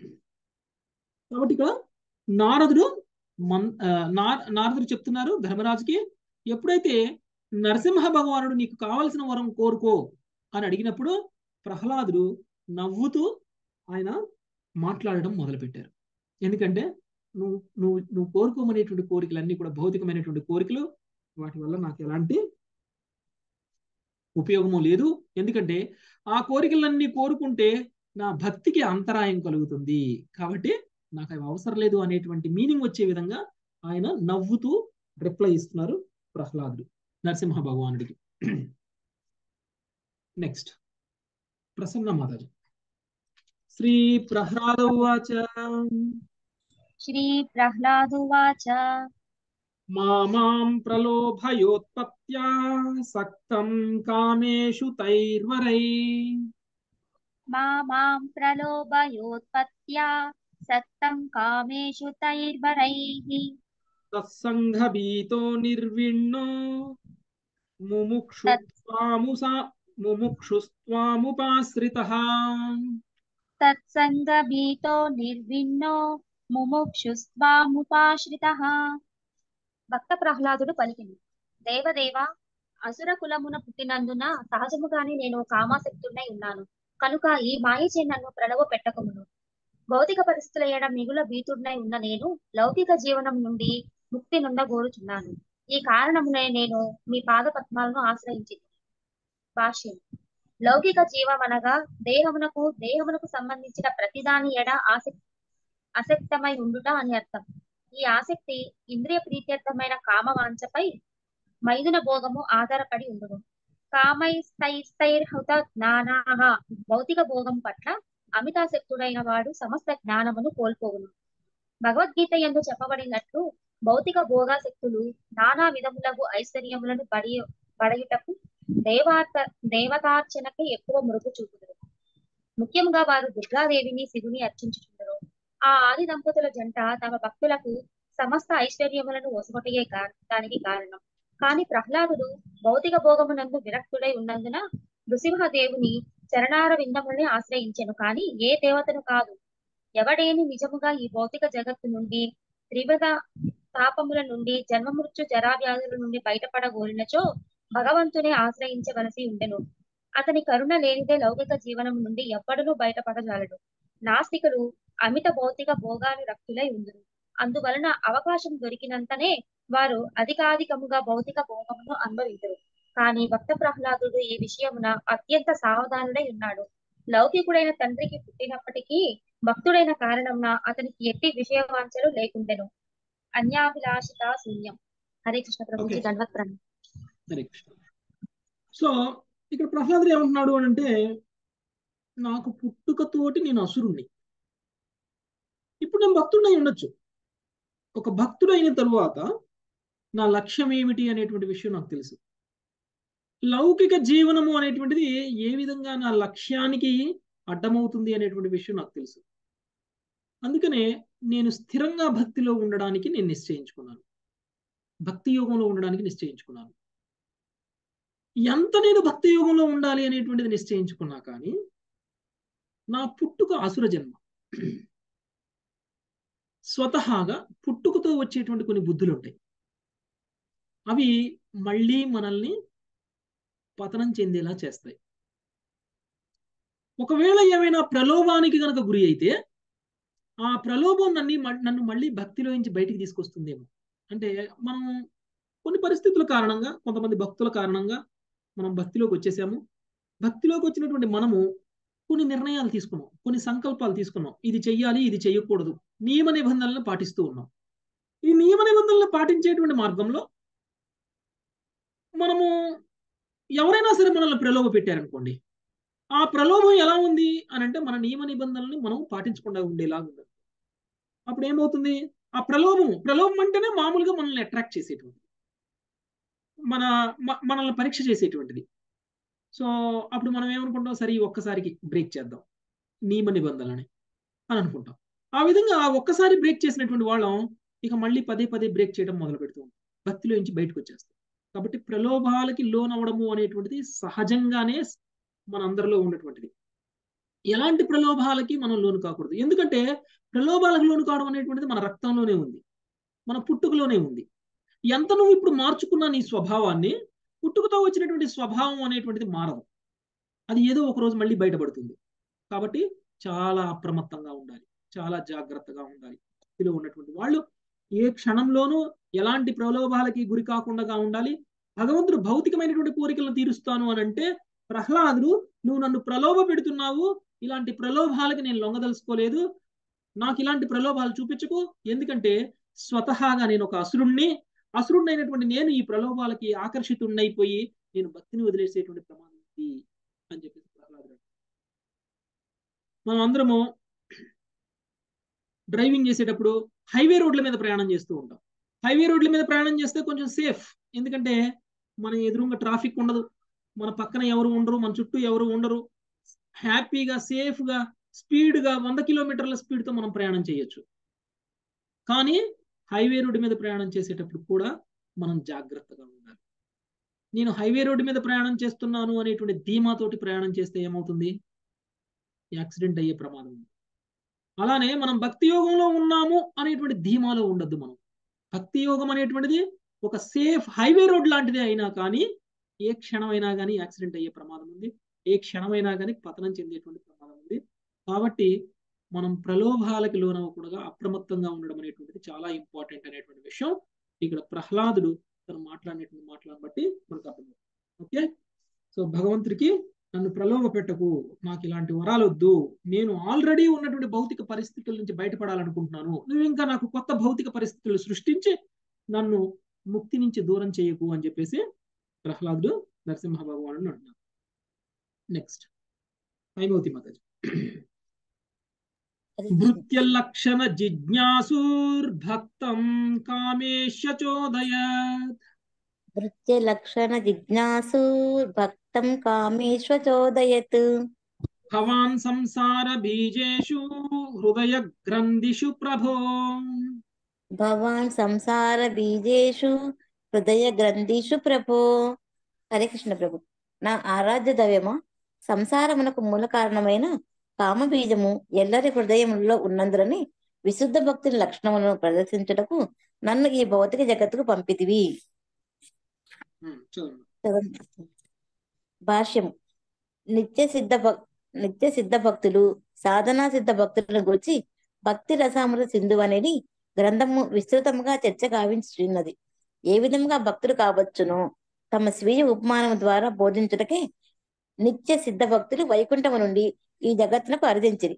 కాబట్టి ఇక్కడ నారదుడు మన్ నారదుడు చెప్తున్నారు ధర్మరాజుకి ఎప్పుడైతే నరసింహ భగవానుడు నీకు కావలసిన వరం కోరుకో అని అడిగినప్పుడు ప్రహ్లాదుడు నవ్వుతూ ఆయన మాట్లాడడం మొదలుపెట్టారు ఎందుకంటే నువ్వు నువ్వు నువ్వు కోరుకోమనేటువంటి కోరికలన్నీ కూడా భౌతికమైనటువంటి కోరికలు వాటి వల్ల నాకు ఎలాంటి ఉపయోగము లేదు ఎందుకంటే ఆ కోరికలన్నీ కోరుకుంటే నా భక్తికి అంతరాయం కలుగుతుంది కాబట్టి నాకు అవి అవసరం లేదు అనేటువంటి మీనింగ్ వచ్చే విధంగా ఆయన నవ్వుతూ రిప్లై ఇస్తున్నారు ప్రహ్లాదుడు నరసింహ భగవానుడికి నెక్స్ట్ ప్రసన్న మాతాజీ శ్రీ ప్రహ్లాద ఉవాచ श्रीप्रह्लादुवाच మామాం ప్రలోభయోత్పత్త్యా సక్తం కామేషు తైర్వరై मा मां प्रलोभयोत्पत्त्या सक्तं कामेषु तैर्वरैः తత్సంగభీతో నిర్విణ్ణో ముముక్షుస్వాముసా ముముక్షుస్వాముపాశ్రితః तत्सङ्गभीतो निर्विण्णो ముముక్షుస్వాముపాశ్రితః భక్త ప్రహ్లాదుడు పలికింది దేవదేవ అసుర కులమున పుట్టినందున సహజముగానే నేను కామాసక్తుడై ఉన్నాను కనుక ఈ మాయచే నన్ను ప్రలవ పెట్టకమును భౌతిక పరిస్థితుల ఏడ మిగుల భీతుడినై ఉన్న నేను లౌకిక జీవనం నుండి ముక్తి నుండగోరుచున్నాను ఈ కారణమునే నేను మీ పాద పద్మాలను ఆశ్రయించింది భాష్యం లౌకిక జీవం అనగా దేహమునకు దేహమునకు సంబంధించిన ప్రతిదాని ఎడ ఆసక్తి అసక్తమై ఉండుట అని అర్థం ఈ ఆసక్తి ఇంద్రియ ప్రీత్యర్థమైన కామవాంఛపై మైదున భోగము ఆధారపడి ఉండును కామైస్తైస్తైర్హుత జ్ఞానాహ భౌతిక భోగం పట్ల అమితాసక్తుడైన వాడు సమస్త జ్ఞానమును కోల్పోవును భగవద్గీత ఎందు చెప్పబడినట్లు భౌతిక భోగాసక్తులు నానా విధములకు ఐశ్వర్యములను పడి పడయుటకు దేవాత దేవతార్చనకి ఎక్కువ మురుగు చూపుదురు ముఖ్యంగా వారు దుర్గాదేవిని శివుని అర్చించుచుందరు ఆ ఆది దంపతుల జంట తమ భక్తులకు సమస్త ఐశ్వర్యములను ఒసగొట్టయే కా- దానికి కారణం కాని ప్రహ్లాదుడు భౌతిక భోగమునందు విరక్తుడై ఉన్నందున నృసింహదేవుని చరణార విందముల్ని ఆశ్రయించెను కాని ఏ దేవతను కాదు ఎవడేని నిజముగా ఈ భౌతిక జగత్తు నుండి త్రివిధ తాపముల నుండి జన్మమృత్యు జరావ్యాధుల నుండి బయటపడగోరినచో భగవంతునే ఆశ్రయించవలసి ఉండెను అతని కరుణ లేనిదే లౌకిక జీవనం నుండి ఎవ్వడనూ బయటపడజాలడు నాస్తికులు అమిత భౌతిక భోగానురక్తులై ఉందురు అందువలన అవకాశం దొరికినంతనే వారు అధికాధికముగా భౌతిక భోగమును అనుభవించరు కానీ భక్త ప్రహ్లాదుడు ఈ విషయమున అత్యంత సావధానుడై ఉన్నాడు లౌకికుడైన తండ్రికి పుట్టినప్పటికీ భక్తుడైన కారణమున అతనికి ఎట్టి విషయవాంఛలు లేకుండెను అన్యాభిలాషిత శూన్యం హరే కృష్ణ ప్రభుజీ Okay. దండవత్ ప్రణామం హరే కృష్ణ సో ఇక్కడ ప్రహ్లాదుడు ఏమంటున్నాడు అని అంటే నాకు పుట్టుకతోటి నేను అసురుణ్ణి ఇప్పుడు నేను భక్తుడై ఉండొచ్చు ఒక భక్తుడైన తరువాత నా లక్ష్యం ఏమిటి అనేటువంటి విషయం నాకు తెలుసు లౌకిక జీవనము అనేటువంటిది ఏ విధంగా నా లక్ష్యానికి అడ్డమవుతుంది అనేటువంటి విషయం నాకు తెలుసు అందుకనే నేను స్థిరంగా భక్తిలో ఉండడానికి నేను నిశ్చయించుకున్నాను భక్తి యోగంలో ఉండడానికి నిశ్చయించుకున్నాను ఎంత నేను భక్తి యోగంలో ఉండాలి అనేటువంటిది నిశ్చయించుకున్నా కానీ నా పుట్టుక అసుర జన్మ స్వతహాగా పుట్టుకతో వచ్చేటువంటి కొన్ని బుద్ధులు ఉంటాయి అవి మళ్ళీ మనల్ని పతనం చెందేలా చేస్తాయి ఒకవేళ ఏమైనా ప్రలోభానికి గనక గురి అయితే ఆ ప్రలోభం నన్ను నన్ను మళ్ళీ భక్తిలోంచి బయటికి తీసుకొస్తుందేమో అంటే మనం కొన్ని పరిస్థితుల కారణంగా కొంతమంది భక్తుల కారణంగా మనం భక్తిలోకి వచ్చేసాము భక్తిలోకి వచ్చినటువంటి మనము కొన్ని నిర్ణయాలు తీసుకున్నాం కొన్ని సంకల్పాలు తీసుకున్నాం ఇది చెయ్యాలి ఇది చెయ్యకూడదు నియమ నిబంధనలను పాటిస్తూ ఉన్నాం ఈ నియమ నిబంధనలను పాటించేటువంటి మార్గంలో మనము ఎవరైనా సరే మనల్ని ప్రలోభ పెట్టారనుకోండి ఆ ప్రలోభం ఎలా ఉంది అని అంటే మన నియమ నిబంధనల్ని మనం పాటించకుండా ఉండేలాగా ఉండదు అప్పుడు ఏమవుతుంది ఆ ప్రలోభం ప్రలోభం అంటేనే మామూలుగా మనల్ని అట్రాక్ట్ చేసేటువంటిది మన మ- మనల్ని పరీక్ష చేసేటువంటిది సో అప్పుడు మనం ఏమనుకుంటాం సరే ఈ ఒక్కసారికి బ్రేక్ చేద్దాం నియమ నిబంధనలని అని అనుకుంటాం ఆ విధంగా ఆ ఒక్కసారి బ్రేక్ చేసినటువంటి వాళ్ళం ఇక మళ్ళీ పదే పదే బ్రేక్ చేయడం మొదలు పెడుతూ ఉంటాం భక్తిలో నుంచి బయటకు వచ్చేస్తాం కాబట్టి ప్రలోభాలకి లోన్ అవ్వడము అనేటువంటిది సహజంగానే మన అందరిలో ఉన్నటువంటిది ఎలాంటి ప్రలోభాలకి మనం లోను కాకూడదు ఎందుకంటే ప్రలోభాలకు లోను కావడం అనేటువంటిది మన రక్తంలోనే ఉంది మన పుట్టుకలోనే ఉంది ఎంత నువ్వు ఇప్పుడు మార్చుకున్నా నీ స్వభావాన్ని పుట్టుకతో వచ్చినటువంటి స్వభావం అనేటువంటిది మారదు అది ఏదో ఒక రోజు మళ్ళీ బయటపడుతుంది కాబట్టి చాలా అప్రమత్తంగా ఉండాలి చాలా జాగ్రత్తగా ఉండాలి భక్తిలో ఉన్నటువంటి వాళ్ళు ఏ క్షణంలోనూ ఎలాంటి ప్రలోభాలకి గురి కాకుండా ఉండాలి భగవంతుడు భౌతికమైనటువంటి కోరికలను తీరుస్తాను అని అంటే ప్రహ్లాదుడు నువ్వు నన్ను ప్రలోభ పెడుతున్నావు ఇలాంటి ప్రలోభాలకి నేను లొంగదలుచుకోలేదు నాకు ఇలాంటి ప్రలోభాలు చూపించకు ఎందుకంటే స్వతహాగా నేను ఒక అసురుణ్ణి అసురుణ్ణైనటువంటి నేను ఈ ప్రలోభాలకి ఆకర్షితున్నైపోయి నేను భక్తిని వదిలేసేటువంటి ప్రమాదం ఉంది అని చెప్పేసి ప్రహ్లాదుడు మనం అందరము డ్రైవింగ్ చేసేటప్పుడు హైవే రోడ్ల మీద ప్రయాణం చేస్తూ ఉంటాం హైవే రోడ్ల మీద ప్రయాణం చేస్తే కొంచెం సేఫ్ ఎందుకంటే మన ఎదురుగా ట్రాఫిక్ ఉండదు మన పక్కన ఎవరు ఉండరు మన చుట్టూ ఎవరు ఉండరు హ్యాపీగా సేఫ్గా స్పీడ్గా వంద కిలోమీటర్ల స్పీడ్తో మనం ప్రయాణం చేయొచ్చు కానీ హైవే రోడ్డు మీద ప్రయాణం చేసేటప్పుడు కూడా మనం జాగ్రత్తగా ఉండాలి నేను హైవే రోడ్డు మీద ప్రయాణం చేస్తున్నాను అనేటువంటి ధీమాతోటి ప్రయాణం చేస్తే ఏమవుతుంది యాక్సిడెంట్ అయ్యే ప్రమాదం ఉంది అలానే మనం భక్తి యోగంలో ఉన్నాము అనేటువంటి ధీమాలో ఉండద్దు మనం భక్తి యోగం అనేటువంటిది ఒక సేఫ్ హైవే రోడ్ లాంటిదే అయినా కానీ ఏ క్షణమైనా కానీ యాక్సిడెంట్ అయ్యే ప్రమాదం ఉంది ఏ క్షణమైనా కానీ పతనం చెందేటువంటి ప్రమాదం ఉంది కాబట్టి మనం ప్రలోభాలకి లోనవ్వకుండా అప్రమత్తంగా ఉండడం అనేటువంటిది చాలా ఇంపార్టెంట్ అనేటువంటి విషయం ఇక్కడ ప్రహ్లాదుడు తను మాట్లాడినటువంటి మాటలను బట్టి మనకు అర్థమవుతుంది ఓకే సో భగవంతుడికి నన్ను ప్రలోభ పెట్టకు నాకు ఇలాంటి వరాలు వద్దు నేను ఆల్రెడీ ఉన్నటువంటి భౌతిక పరిస్థితుల నుంచి బయటపడాలనుకుంటున్నాను నువ్వు ఇంకా నాకు కొత్త భౌతిక పరిస్థితులు సృష్టించి నన్ను ముక్తి నుంచి దూరం చేయకు అని చెప్పేసి ప్రహ్లాదుడు నరసింహ భగవానుడు అంటున్నారు నెక్స్ట్ హైమవతి మాతాజీ భృత్యలక్షణ జిజ్ఞాసుర్భక్తం కామేశ చోదయత్ భృత్యలక్షణ జిజ్ఞాసు భక్తం కామేశ్వచోదయత్ భవాన్ సంసార బీజేషు హృదయ గ్రంథిషు ప్రభో భవాన్ సంసార బీజేషు హృదయ గ్రంథిషు ప్రభో హరే కృష్ణ ప్రభు నా ఆరాధ్య దవ్యమా సంసారమునకు మూల కారణమైన కామబీజము ఎల్లరి హృదయములలో ఉన్నందులని విశుద్ధ భక్తుని లక్షణములను ప్రదర్శించుటకు నన్ను ఈ భౌతిక జగత్తుకు పంపితివి చదవండి భాష్యము నిత్య సిద్ధ భక్ నిత్య సిద్ధ భక్తులు సాధనా సిద్ధ భక్తులను గురించి భక్తి రసామృత సింధు అనేది గ్రంథము విస్తృతంగా చర్చ గావించున్నది ఏ విధంగా భక్తులు కావచ్చునో తమ స్వీయ ఉపమానం ద్వారా బోధించుటకే నిత్య సిద్ధ భక్తులు వైకుంఠము నుండి ఈ జగత్తునకు అర్థించిరి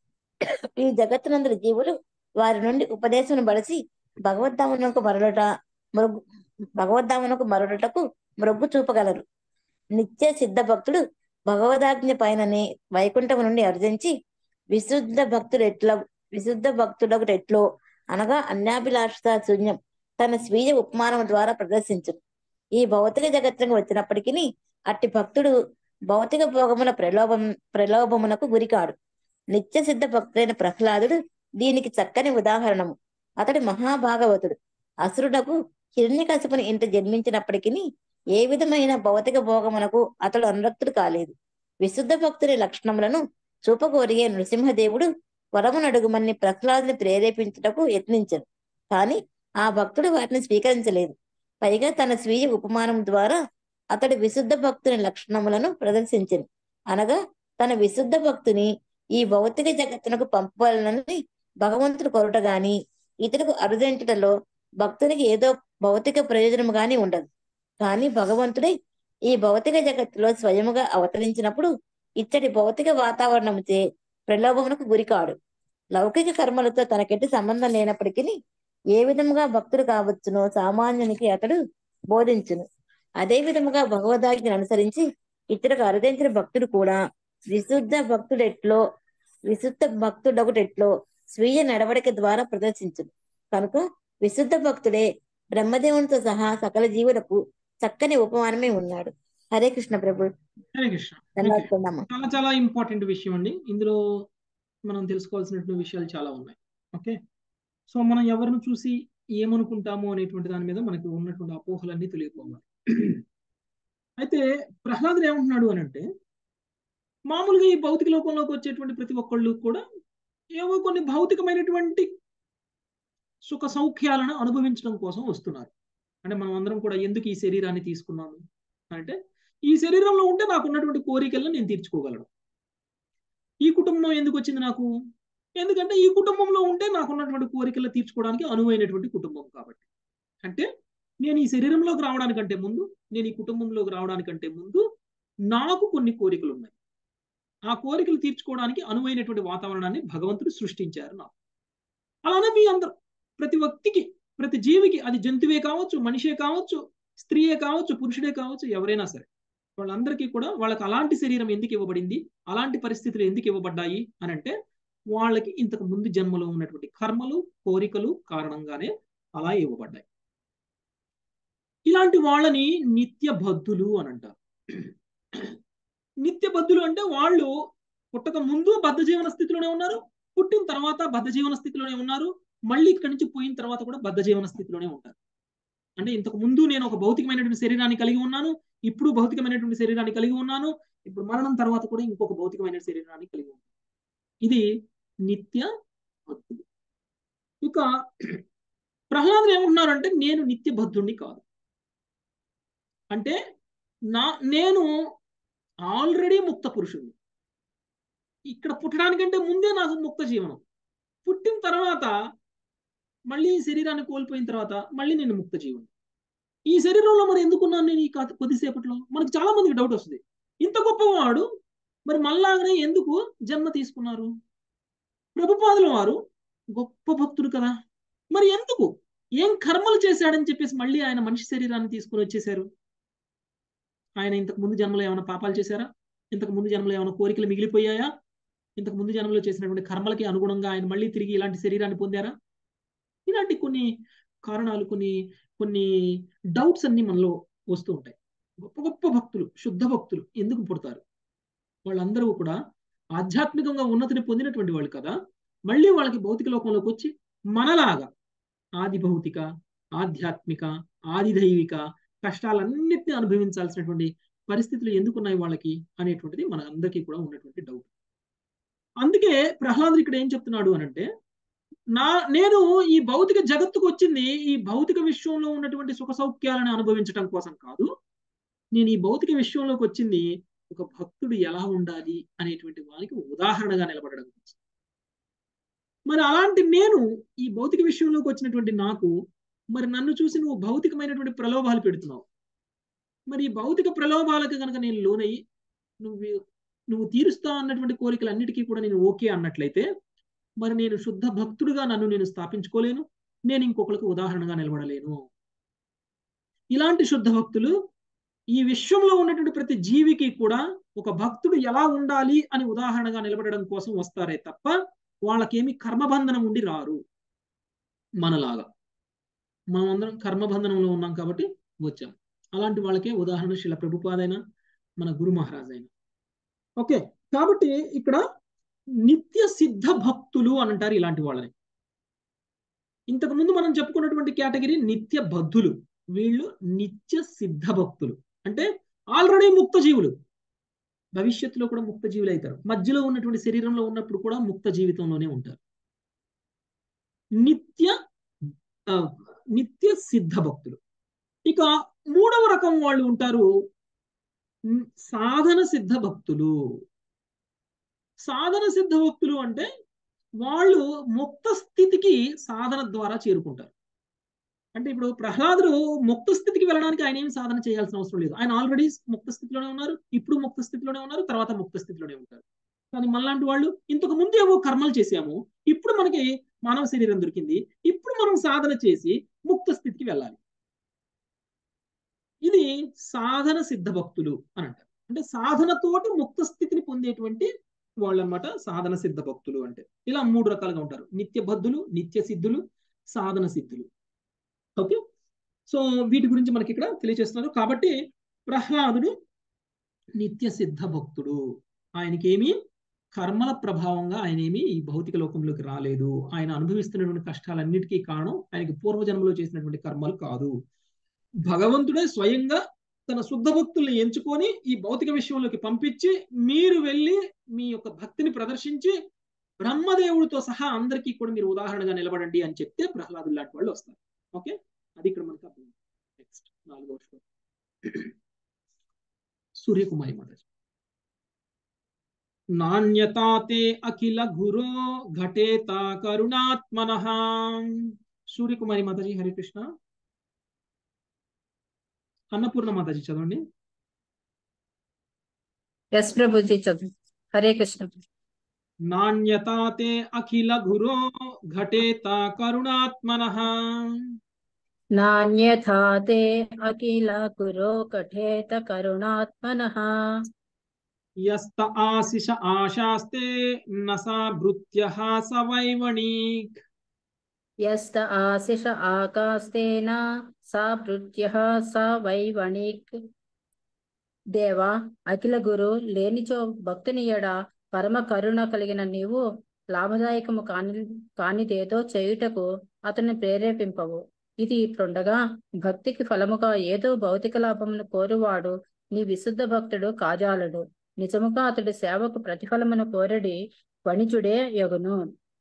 ఈ జగత్తునందరి జీవులు వారి నుండి ఉపదేశం బడిసి భగవద్ధామునకు మరలట మరుగు భగవద్ధామునకు మరొడటకు మొగ్గు చూపగలరు నిత్య సిద్ధ భక్తుడు భగవదాజ్ఞ పైననే వైకుంఠము నుండి అర్జించి విశుద్ధ భక్తుడు ఎట్లా విశుద్ధ భక్తుడొకటి ఎట్లో అనగా అన్యాభిలాషత శూన్యం తన స్వీయ ఉపమానం ద్వారా ప్రదర్శించు ఈ భౌతిక జగత్తుకు వచ్చినప్పటికీ అట్టి భక్తుడు భౌతిక భోగముల ప్రలోభం ప్రలోభమునకు గురికాడు నిత్య సిద్ధ భక్తుడైన ప్రహ్లాదుడు దీనికి చక్కని ఉదాహరణము అతడు మహాభాగవతుడు అసురుడకు హిరణ్యకశిపుని ఇంట జన్మించినప్పటికీ ఏ విధమైన భౌతిక భోగమునకు అతడు అనురక్తుడు కాలేదు విశుద్ధ భక్తుడి లక్షణములను చూపగోరియే నృసింహదేవుడు వరమునడుగుమని ప్రహ్లాదుని ప్రేరేపించుటకు యత్నించను కాని ఆ భక్తుడు వాటిని స్వీకరించలేదు పైగా తన స్వీయ ఉపమానం ద్వారా అతడు విశుద్ధ భక్తుని లక్షణములను ప్రదర్శించను అనగా తన విశుద్ధ భక్తుని ఈ భౌతిక జగత్తునకు పంపాలని భగవంతుడు కొరట గాని ఇతరులకు అరుదించటలో భక్తునికి ఏదో భౌతిక ప్రయోజనం గాని ఉండదు కానీ భగవంతుడే ఈ భౌతిక జగత్తులో స్వయముగా అవతరించినప్పుడు ఇచ్చటి భౌతిక వాతావరణముచే ప్రలోభమునకు గురికాడు లౌకిక కర్మలతో తనకెట్టి సంబంధం లేనప్పటికీ ఏ విధముగా భక్తుడు కావచ్చునో సామాన్యునికి అతడు బోధించును అదే విధముగా భగవద్గీతను అనుసరించి ఇతరులకు అరుదించిన భక్తుడు కూడా విశుద్ధ భక్తుడెట్లో విశుద్ధ భక్తుడొకటెట్లో స్వీయ నడవడిక ద్వారా ప్రదర్శించును కనుక విశుద్ధ భక్తుడే బ్రహ్మదేవునితో సహా సకల జీవులకు చక్కని ఉపమానమే ఉన్నాడు హరే కృష్ణ ప్రభు హరే కృష్ణ ఓకే. ధన్యవాదాలు చాలా చాలా ఇంపార్టెంట్ విషయం అండి ఇందులో మనం తెలుసుకోవాల్సినటువంటి విషయాలు చాలా ఉన్నాయి ఓకే సో మనం ఎవరిని చూసి ఏమనుకుంటాము అనేటువంటి దాని మీద మనకి ఉన్నటువంటి అపోహలన్నీ తెలియపోవాలి అయితే ప్రహ్లాదుడు ఏమంటున్నాడు అని అంటే మామూలుగా ఈ భౌతిక లోకంలోకి వచ్చేటువంటి ప్రతి ఒక్కళ్ళు కూడా ఏవో కొన్ని భౌతికమైనటువంటి సుఖ సౌఖ్యాలను అనుభవించడం కోసం వస్తున్నారు అంటే మనం అందరం కూడా ఎందుకు ఈ శరీరాన్ని తీసుకున్నాము అంటే ఈ శరీరంలో ఉంటే నాకు ఉన్నటువంటి కోరికలను నేను తీర్చుకోగలను ఈ కుటుంబం ఎందుకు వచ్చింది నాకు ఎందుకంటే ఈ కుటుంబంలో ఉంటే నాకు ఉన్నటువంటి కోరికలు తీర్చుకోవడానికి అనువైనటువంటి కుటుంబం కాబట్టి అంటే నేను ఈ శరీరంలోకి రావడానికంటే ముందు నేను ఈ కుటుంబంలోకి రావడానికంటే ముందు నాకు కొన్ని కోరికలు ఉన్నాయి ఆ కోరికలు తీర్చుకోవడానికి అనువైనటువంటి వాతావరణాన్ని భగవంతుడు సృష్టించారు నాకు అలానే మీ అందరూ ప్రతి వ్యక్తికి ప్రతి జీవికి అది జంతువే కావచ్చు మనిషే కావచ్చు స్త్రీయే కావచ్చు పురుషుడే కావచ్చు ఎవరైనా సరే వాళ్ళందరికీ కూడా వాళ్ళకి అలాంటి శరీరం ఎందుకు ఇవ్వబడింది అలాంటి పరిస్థితులు ఎందుకు ఇవ్వబడ్డాయి అని అంటే వాళ్ళకి ఇంతకు ముందు జన్మలో ఉన్నటువంటి కర్మలు కోరికలు కారణంగానే అలా ఇవ్వబడ్డాయి ఇలాంటి వాళ్ళని నిత్య బద్ధులు అని అంటారు నిత్య బద్ధులు అంటే వాళ్ళు పుట్టక ముందు బద్ధ జీవన స్థితిలోనే ఉన్నారు పుట్టిన తర్వాత బద్ధ జీవన స్థితిలోనే ఉన్నారు మళ్ళీ ఇక్కడి నుంచి పోయిన తర్వాత కూడా బద్ధ జీవన స్థితిలోనే ఉంటారు అంటే ఇంతకు ముందు నేను ఒక భౌతికమైనటువంటి శరీరాన్ని కలిగి ఉన్నాను ఇప్పుడు భౌతికమైనటువంటి శరీరాన్ని కలిగి ఉన్నాను ఇప్పుడు మరణం తర్వాత కూడా ఇంకొక భౌతికమైన శరీరాన్ని కలిగి ఉన్నాను ఇది నిత్య భక్తుడు ఇక ప్రహ్లాదులు ఏమంటున్నారంటే నేను నిత్య బద్ధుణ్ణి కాదు అంటే నా నేను ఆల్రెడీ ముక్త పురుషుణ్ణి ఇక్కడ పుట్టడానికంటే ముందే నాకు ముక్త జీవనం పుట్టిన తర్వాత మళ్ళీ ఈ శరీరాన్ని కోల్పోయిన తర్వాత మళ్ళీ నేను ముక్త జీవనం ఈ శరీరంలో మరి ఎందుకున్నాను నేను ఈ కొద్దిసేపట్లో మనకు చాలా మందికి డౌట్ వస్తుంది ఇంత గొప్పవాడు మరి మళ్ళాగనే ఎందుకు జన్మ తీసుకున్నారు ప్రభుపాదుల వారు గొప్ప భక్తుడు కదా మరి ఎందుకు ఏం కర్మలు చేశాడని చెప్పేసి మళ్ళీ ఆయన మనిషి శరీరాన్ని తీసుకుని వచ్చేసారు ఆయన ఇంతకు ముందు జన్మలో ఏమైనా పాపాలు చేశారా ఇంతకు ముందు జన్మలో ఏమైనా కోరికలు మిగిలిపోయాయా ఇంతకు ముందు జన్మలో చేసినటువంటి కర్మలకి అనుగుణంగా ఆయన మళ్ళీ తిరిగి ఇలాంటి శరీరాన్ని పొందారా ఇలాంటి కొన్ని కారణాలు కొన్ని కొన్ని డౌట్స్ అన్ని మనలో వస్తూ ఉంటాయి గొప్ప గొప్ప భక్తులు శుద్ధ భక్తులు ఎందుకు పుడతారు వాళ్ళందరూ కూడా ఆధ్యాత్మికంగా ఉన్నతిని పొందినటువంటి వాళ్ళు కదా మళ్ళీ వాళ్ళకి భౌతిక లోకంలోకి వచ్చి మనలాగా ఆది భౌతిక ఆధ్యాత్మిక ఆది దైవిక కష్టాలన్నిటిని అనుభవించాల్సినటువంటి పరిస్థితులు ఎందుకున్నాయి వాళ్ళకి అనేటువంటిది మన అందరికీ కూడా ఉన్నటువంటి డౌట్ అందుకే ప్రహ్లాదుడు ఇక్కడ ఏం చెప్తున్నాడు అనంటే నా నేను ఈ భౌతిక జగత్తుకు వచ్చింది ఈ భౌతిక విశ్వంలో ఉన్నటువంటి సుఖ సౌఖ్యాలను అనుభవించడం కోసం కాదు నేను ఈ భౌతిక విశ్వంలోకి వచ్చింది ఒక భక్తుడు ఎలా ఉండాలి అనేటువంటి వానికి ఉదాహరణగా నిలబడడం కోసం మరి అలాంటి నేను ఈ భౌతిక విషయంలోకి వచ్చినటువంటి నాకు మరి నన్ను చూసి నువ్వు భౌతికమైనటువంటి ప్రలోభాలు పెడుతున్నావు మరి ఈ భౌతిక ప్రలోభాలకు కనుక నేను లోనయ్యి నువ్వు నువ్వు తీరుస్తా అన్నటువంటి కోరికలన్నిటికీ కూడా నేను ఓకే అన్నట్లయితే మరి నేను శుద్ధ భక్తుడుగా నన్ను నేను స్థాపించుకోలేను నేను ఇంకొకరికి ఉదాహరణగా నిలబడలేను ఇలాంటి శుద్ధ భక్తులు ఈ విశ్వంలో ఉన్నటువంటి ప్రతి జీవికి కూడా ఒక భక్తుడు ఎలా ఉండాలి అని ఉదాహరణగా నిలబడడం కోసం వస్తారే తప్ప వాళ్ళకేమి కర్మబంధనం ఉండి రారు మనలాగా మనం అందరం కర్మబంధనంలో ఉన్నాం కాబట్టి వచ్చాం అలాంటి వాళ్ళకే ఉదాహరణ శిల ప్రభుపాదైనా మన గురు మహారాజ్ అయినా ఓకే కాబట్టి ఇక్కడ నిత్య సిద్ధ భక్తులు అని అంటారు ఇలాంటి వాళ్ళని ఇంతకు ముందు మనం చెప్పుకున్నటువంటి కేటగిరీ నిత్య బద్ధులు వీళ్ళు నిత్య సిద్ధ భక్తులు అంటే ఆల్రెడీ ముక్త జీవులు భవిష్యత్తులో కూడా ముక్త జీవులు అవుతారు మధ్యలో ఉన్నటువంటి శరీరంలో ఉన్నప్పుడు కూడా ముక్త జీవితంలోనే ఉంటారు నిత్య నిత్య సిద్ధ భక్తులు ఇక మూడవ రకం వాళ్ళు ఉంటారు సాధన సిద్ధ భక్తులు సాధన సిద్ధ భక్తులు అంటే వాళ్ళు ముక్త స్థితికి సాధన ద్వారా చేరుకుంటారు అంటే ఇప్పుడు ప్రహ్లాదుడు ముక్త స్థితికి వెళ్ళడానికి ఆయన ఏమి సాధన చేయాల్సిన అవసరం లేదు ఆయన ఆల్రెడీ ముక్త స్థితిలోనే ఉన్నారు ఇప్పుడు ముక్త స్థితిలోనే ఉన్నారు తర్వాత ముక్త స్థితిలోనే ఉంటారు కానీ మనలాంటి వాళ్ళు ఇంతకు ముందు ఏవో కర్మలు చేసాము ఇప్పుడు మనకి మానవ శరీరం దొరికింది ఇప్పుడు మనం సాధన చేసి ముక్త స్థితికి వెళ్ళాలి ఇది సాధన సిద్ధ భక్తులు అని అంటారు అంటే సాధనతోటి ముక్త స్థితిని పొందేటువంటి వాళ్ళు అనమాట సాధన సిద్ధ భక్తులు అంటే ఇలా మూడు రకాలుగా ఉంటారు నిత్య బద్ధులు నిత్య సిద్ధులు సాధన సిద్ధులు ఓకే సో వీటి గురించి మనకి ఇక్కడ తెలియజేస్తున్నారు కాబట్టి ప్రహ్లాదుడు నిత్య సిద్ధ భక్తుడు ఆయనకి ఏమి కర్మల ప్రభావంగా ఆయన ఏమి ఈ భౌతిక లోకంలోకి రాలేదు ఆయన అనుభవిస్తున్నటువంటి కష్టాలన్నిటికీ కారణం ఆయనకి పూర్వజన్మలో చేసినటువంటి కర్మలు కాదు భగవంతుడే స్వయంగా తన శుద్ధ భక్తుల్ని ఎంచుకొని ఈ భౌతిక విషయంలోకి పంపించి మీరు వెళ్ళి మీ యొక్క భక్తిని ప్రదర్శించి బ్రహ్మదేవుడితో సహా అందరికీ కూడా మీరు ఉదాహరణగా నిలబడండి అని చెప్తే ప్రహ్లాదు లాంటి వాళ్ళు వస్తారు ఓకే అది ఇక్కడ మనకు అర్థం నెక్స్ట్ నాలుగో శ్లోకం సూర్యకుమారి మాతాజీ నాణ్యతాతే అఖిల గురో ఘటేత కరుణాత్మన సూర్యకుమారి మాతాజీ హరే కృష్ణ అన్నపూర్ణ మాతాజీ చదవండి ఎస్ ప్రభుజీ చదువు హరే కృష్ణ నాణ్యతా తే అఖిల గురో ఘటేత కరుణాత్మనః నాణ్యథా తే అఖిల కురో కఠేత కరుణాత్మనః యస్త ఆశిష ఆశాస్తే నసా భృత్యః స వైవణీక్ యస్త ఆశిష ఆకాస్తేన సా భృత్యః సా వైవణిక్ దేవా అఖిల గురు లేనిచో భక్తుని ఎడ పరమ కరుణ కలిగిన నీవు లాభదాయకము కాని కానిదేదో చేయుటకు అతన్ని ప్రేరేపింపవు ఇది ఇట్లుండగా భక్తికి ఫలముగా ఏదో భౌతిక లాభమును కోరువాడు నీ విశుద్ధ భక్తుడు కాజాలడు నిజముగా అతడి సేవకు ప్రతిఫలమును కోరడి వణిజుడే యగును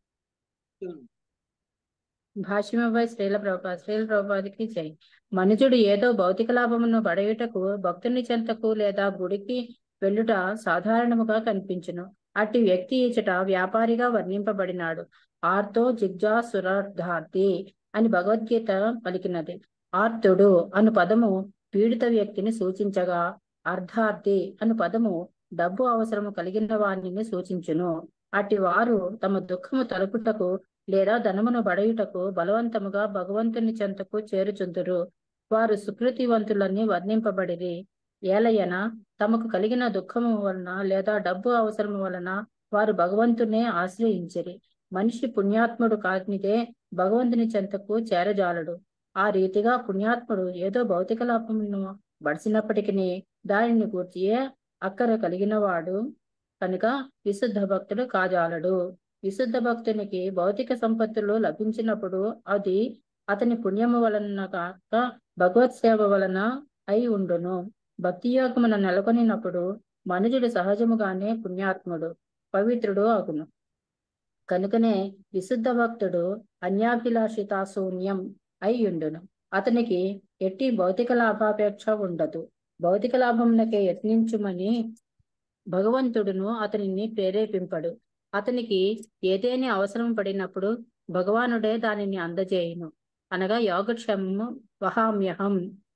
భాష్యమపై శ్రీల ప్రభుపాద శ్రీల ప్రభుపాదికి జై మనుజుడు ఏదో భౌతిక లాభమును పడయుటకు భక్తుని చెంతకు లేదా గుడికి వెళ్ళుట సాధారణముగా కనిపించును అట్టి వ్యక్తి ఇచట వ్యాపారిగా వర్ణింపబడినాడు ఆర్తో జిగ్జాసురార్థార్థి అని భగవద్గీత పలికినది ఆర్తుడు అను పదము పీడిత వ్యక్తిని సూచించగా అర్ధార్థి అను పదము డబ్బు అవసరము కలిగిన వారిని సూచించును అట్టి వారు తమ దుఃఖము తలుపుటకు లేదా ధనమును బడయుటకు బలవంతముగా భగవంతుని చెంతకు చేరుచుందురు వారు సుకృతివంతులని వర్ణింపబడిరి ఏలయన తమకు కలిగిన దుఃఖము వలన లేదా డబ్బు అవసరము వలన వారు భగవంతునే ఆశ్రయించిరి మనిషి పుణ్యాత్ముడు కానిదే భగవంతుని చెంతకు చేరజాలడు ఆ రీతిగా పుణ్యాత్ముడు ఏదో భౌతిక లాభమును బడిసినప్పటికీ దానిని గూర్చియే అక్కర కలిగిన వాడు కనుక విశుద్ధ భక్తుడు కాజాలడు విశుద్ధ భక్తునికి భౌతిక సంపత్తులు లభించినప్పుడు అది అతని పుణ్యము వలన కాక భగవత్ సేవ వలన అయి ఉండును భక్తి యోగమున నెలకొనినప్పుడు మనుజుడు సహజముగానే పుణ్యాత్ముడు పవిత్రుడు అగును కనుకనే విశుద్ధ భక్తుడు అన్యాభిలాషిత శూన్యం అయి ఉండును అతనికి ఎట్టి భౌతిక లాభాపేక్ష ఉండదు భౌతిక లాభమునకే యత్నించుమని భగవంతుడును అతనిని ప్రేరేపింపడు అతనికి ఏదేని అవసరం పడినప్పుడు భగవానుడే దానిని అందజేయును అనగా యోగక్షేమము వహామ్యహం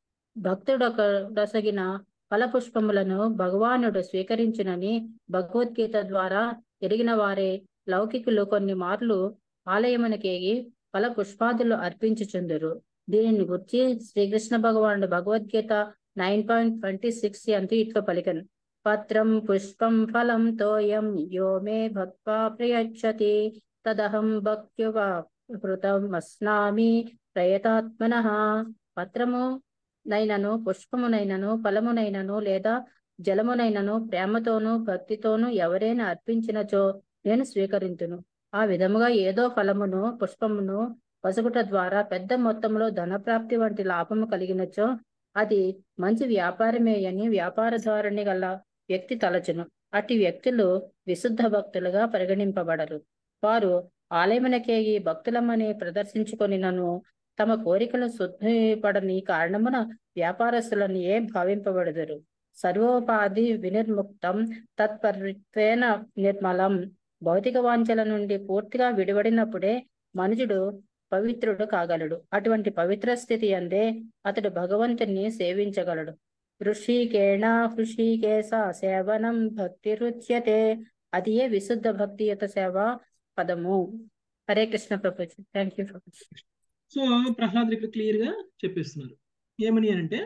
భక్తుడొకడసగిన ఫలపుష్పములను భగవానుడు స్వీకరించునని భగవద్గీత ద్వారా ఎరిగిన వారే లౌకికులు కొన్ని మార్లు ఆలయమునకేగి ఫల పుష్పాదులు అర్పించుచుందురు దీనిని గుర్చి శ్రీకృష్ణ భగవానుడు Bhagavad Gita nine point twenty six అంటూ ఇట్లా పలికను పత్రం పుష్పం ఫలం తోయం యో మే భక్వా ప్రయచ్చతి తదహం భక్త్యువా హృతం అస్నామి ప్రయతాత్మన పత్రము నైనను పుష్పమునైనను ఫలమునైనను లేదా జలమునైనను ప్రేమతోనూ భక్తితోనూ ఎవరైనా అర్పించినచో నేను స్వీకరింతును ఆ విధముగా ఏదో ఫలమును పుష్పమును పసుగుట ద్వారా పెద్ద మొత్తంలో ధనప్రాప్తి వంటి లాభము కలిగినచో అది మంచి వ్యాపారమే అని వ్యాపార ధోరణి గల వ్యక్తి తలచును అట్టి వ్యక్తులు విశుద్ధ భక్తులుగా పరిగణింపబడరు వారు ఆలయమునకేగి భక్తులమని ప్రదర్శించుకొనినను తమ కోరికలు శుద్ధిపడని కారణమున వ్యాపారస్తులను ఏ భావింపబడదురు సర్వోపాధి వినిర్ముక్తం తత్పరిత్వేన నిర్మలం భౌతిక వాంఛల నుండి పూర్తిగా విడివడినప్పుడే మనుషుడు పవిత్రుడు కాగలడు అటువంటి పవిత్ర స్థితి అందే అతడు భగవంతుని సేవించగలడు హృషికేణ హృషికేశ సేవనం భక్తి రుచ్యతే అదియే విశుద్ధ భక్తియుత సేవ పదము Hare Krishna Prabhuji thank you Prabhuji so Prahlad ఇక్కడ క్లియర్ గా చెప్పేస్తున్నారు ఏమని అంటే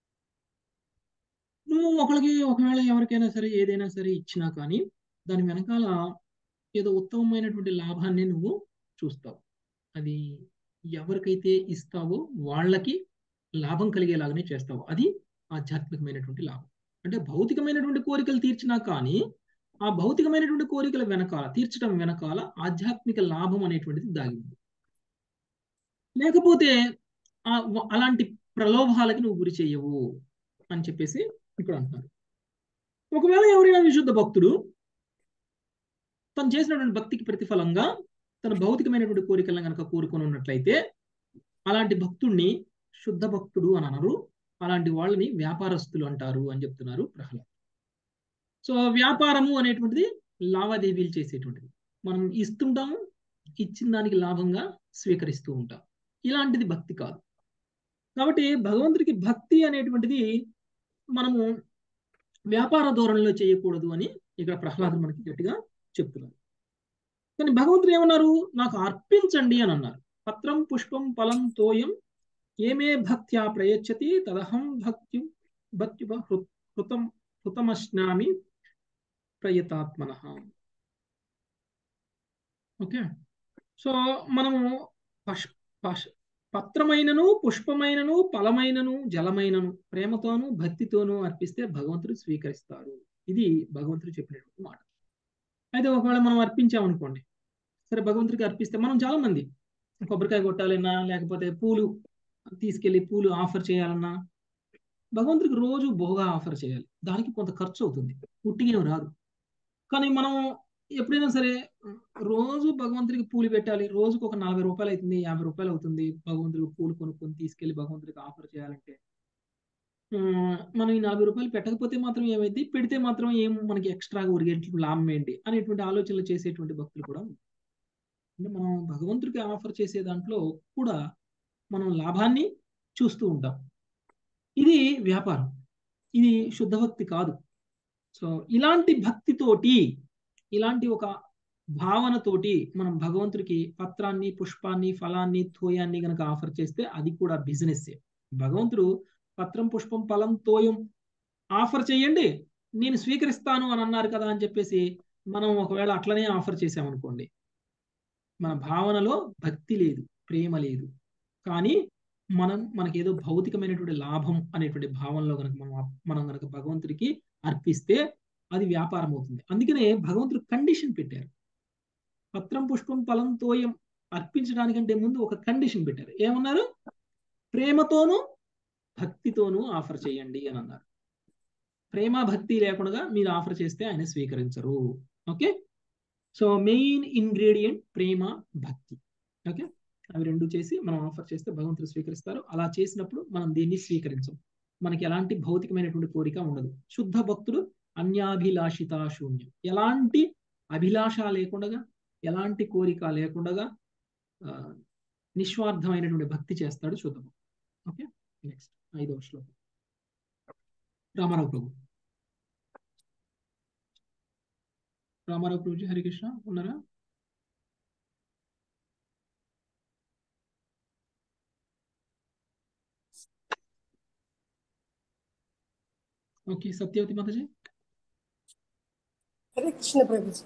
నువ్వు ఒకరికి ఒకవేళ ఎవరికైనా సరే ఏదైనా సరే ఇచ్చినా కానీ దాని వెనకాల ఏదో ఉత్తమమైనటువంటి లాభాన్ని నువ్వు చూస్తావు అది ఎవరికైతే ఇస్తావో వాళ్ళకి లాభం కలిగేలాగానే చేస్తావు అది ఆధ్యాత్మికమైనటువంటి లాభం అంటే భౌతికమైనటువంటి కోరికలు తీర్చినా కానీ ఆ భౌతికమైనటువంటి కోరికల వెనకాల తీర్చడం వెనకాల ఆధ్యాత్మిక లాభం అనేటువంటిది దాగి ఉంది లేకపోతే ఆ అలాంటి ప్రలోభాలకి నువ్వు గురి చేయవు అని చెప్పేసి ఇప్పుడు అంటున్నారు ఒకవేళ ఎవరైనా విశుద్ధ భక్తుడు తను చేసినటువంటి భక్తికి ప్రతిఫలంగా తన భౌతికమైనటువంటి కోరికలను కనుక కోరుకొని ఉన్నట్లయితే అలాంటి భక్తుడిని శుద్ధ భక్తుడు అని అనరు అలాంటి వాళ్ళని వ్యాపారస్తులు అంటారు అని చెప్తున్నారు ప్రహ్లాద్ సో వ్యాపారము అనేటువంటిది లావాదేవీలు చేసేటువంటిది మనం ఇస్తుంటాము ఇచ్చిన దానికి లాభంగా స్వీకరిస్తూ ఉంటాం ఇలాంటిది భక్తి కాదు కాబట్టి భగవంతుడికి భక్తి అనేటువంటిది మనము వ్యాపార ధోరణిలో చేయకూడదు అని ఇక్కడ ప్రహ్లాదుడు మనకి గట్టిగా చెప్తున్నారు కానీ భగవంతుడు ఏమన్నారు నాకు అర్పించండి అని అన్నారు పత్రం పుష్పం ఫలం తోయం ఏమే భక్త్యా ప్రయచ్చతి తదహం భక్తి భక్తి హృతం హృతమశ్నామి ప్రయతాత్మన ఓకే సో మనము పష్ పష్ పత్రమైనను పుష్పమైనను ఫలమైనను జలమైనను ప్రేమతోనూ భక్తితోనూ అర్పిస్తే భగవంతుడు స్వీకరిస్తారు ఇది భగవంతుడు చెప్పినటువంటి మాట అయితే ఒకవేళ మనం అర్పించామనుకోండి సరే భగవంతుడికి అర్పిస్తే మనం చాలా మంది కొబ్బరికాయ కొట్టాలన్నా లేకపోతే పూలు తీసుకెళ్లి పూలు ఆఫర్ చేయాలన్నా భగవంతుడికి రోజు బోగా ఆఫర్ చేయాలి దానికి కొంత ఖర్చు అవుతుంది పుట్టిగా రాదు కానీ మనం ఎప్పుడైనా సరే రోజు భగవంతుడికి పూలు పెట్టాలి రోజుకు ఒక నలభై రూపాయలు అవుతుంది యాభై రూపాయలు అవుతుంది భగవంతుడికి పూలు కొనుక్కొని తీసుకెళ్లి భగవంతుడికి ఆఫర్ చేయాలంటే మనం ఈ నలభై రూపాయలు పెట్టకపోతే మాత్రం ఏమైంది పెడితే మాత్రం ఏం మనకి ఎక్స్ట్రాగా ఉరిగేట్లు లాభం ఏంటి అనేటువంటి ఆలోచనలు చేసేటువంటి భక్తులు కూడా అంటే మనం భగవంతుడికి ఆఫర్ చేసే దాంట్లో కూడా మనం లాభాన్ని చూస్తూ ఉంటాం ఇది వ్యాపారం ఇది శుద్ధ భక్తి కాదు సో ఇలాంటి భక్తితోటి ఇలాంటి ఒక భావనతోటి మనం భగవంతుడికి పత్రాన్ని పుష్పాన్ని ఫలాన్ని తోయాన్ని గనక ఆఫర్ చేస్తే అది కూడా బిజినెస్ భగవంతుడు పత్రం పుష్పం ఫలం తోయం ఆఫర్ చేయండి నేను స్వీకరిస్తాను అని అన్నారు కదా అని చెప్పేసి మనం ఒకవేళ అట్లనే ఆఫర్ చేసామనుకోండి మన భావనలో భక్తి లేదు ప్రేమ లేదు కానీ మనం మనకేదో భౌతికమైనటువంటి లాభం అనేటువంటి భావనలో కనుక మనం మనం కనుక భగవంతుడికి అర్పిస్తే అది వ్యాపారం అవుతుంది అందుకనే భగవంతుడు కండిషన్ పెట్టారు పత్రం పుష్పం ఫలం తోయం అర్పించడానికంటే ముందు ఒక కండిషన్ పెట్టారు ఏమన్నారు ప్రేమతోనూ భక్తితోనూ ఆఫర్ చేయండి అని అన్నారు ప్రేమ భక్తి లేకుండా మీరు ఆఫర్ చేస్తే ఆయన స్వీకరించరు ఓకే సో మెయిన్ ఇంగ్రీడియంట్ ప్రేమ భక్తి ఓకే అవి రెండు చేసి మనం ఆఫర్ చేస్తే భగవంతుడు స్వీకరిస్తారు అలా చేసినప్పుడు మనం దీన్ని స్వీకరించం మనకి ఎలాంటి భౌతికమైనటువంటి కోరిక ఉండదు శుద్ధ భక్తుడు అన్యాభిలాషిత శూన్యం ఎలాంటి అభిలాష లేకుండా ఎలాంటి కోరిక లేకుండా నిస్వార్థమైనటువంటి భక్తి చేస్తాడు శుద్ధ భక్తుడు ఓకే నెక్స్ట్ ఐదవ శ్లోకం రామారావు ప్రభు రామారావు ప్రభుజీ హరికృష్ణ ఉన్నారా ఓకే సత్యవతి మాతాజీ హరే కృష్ణ ప్రభుజీ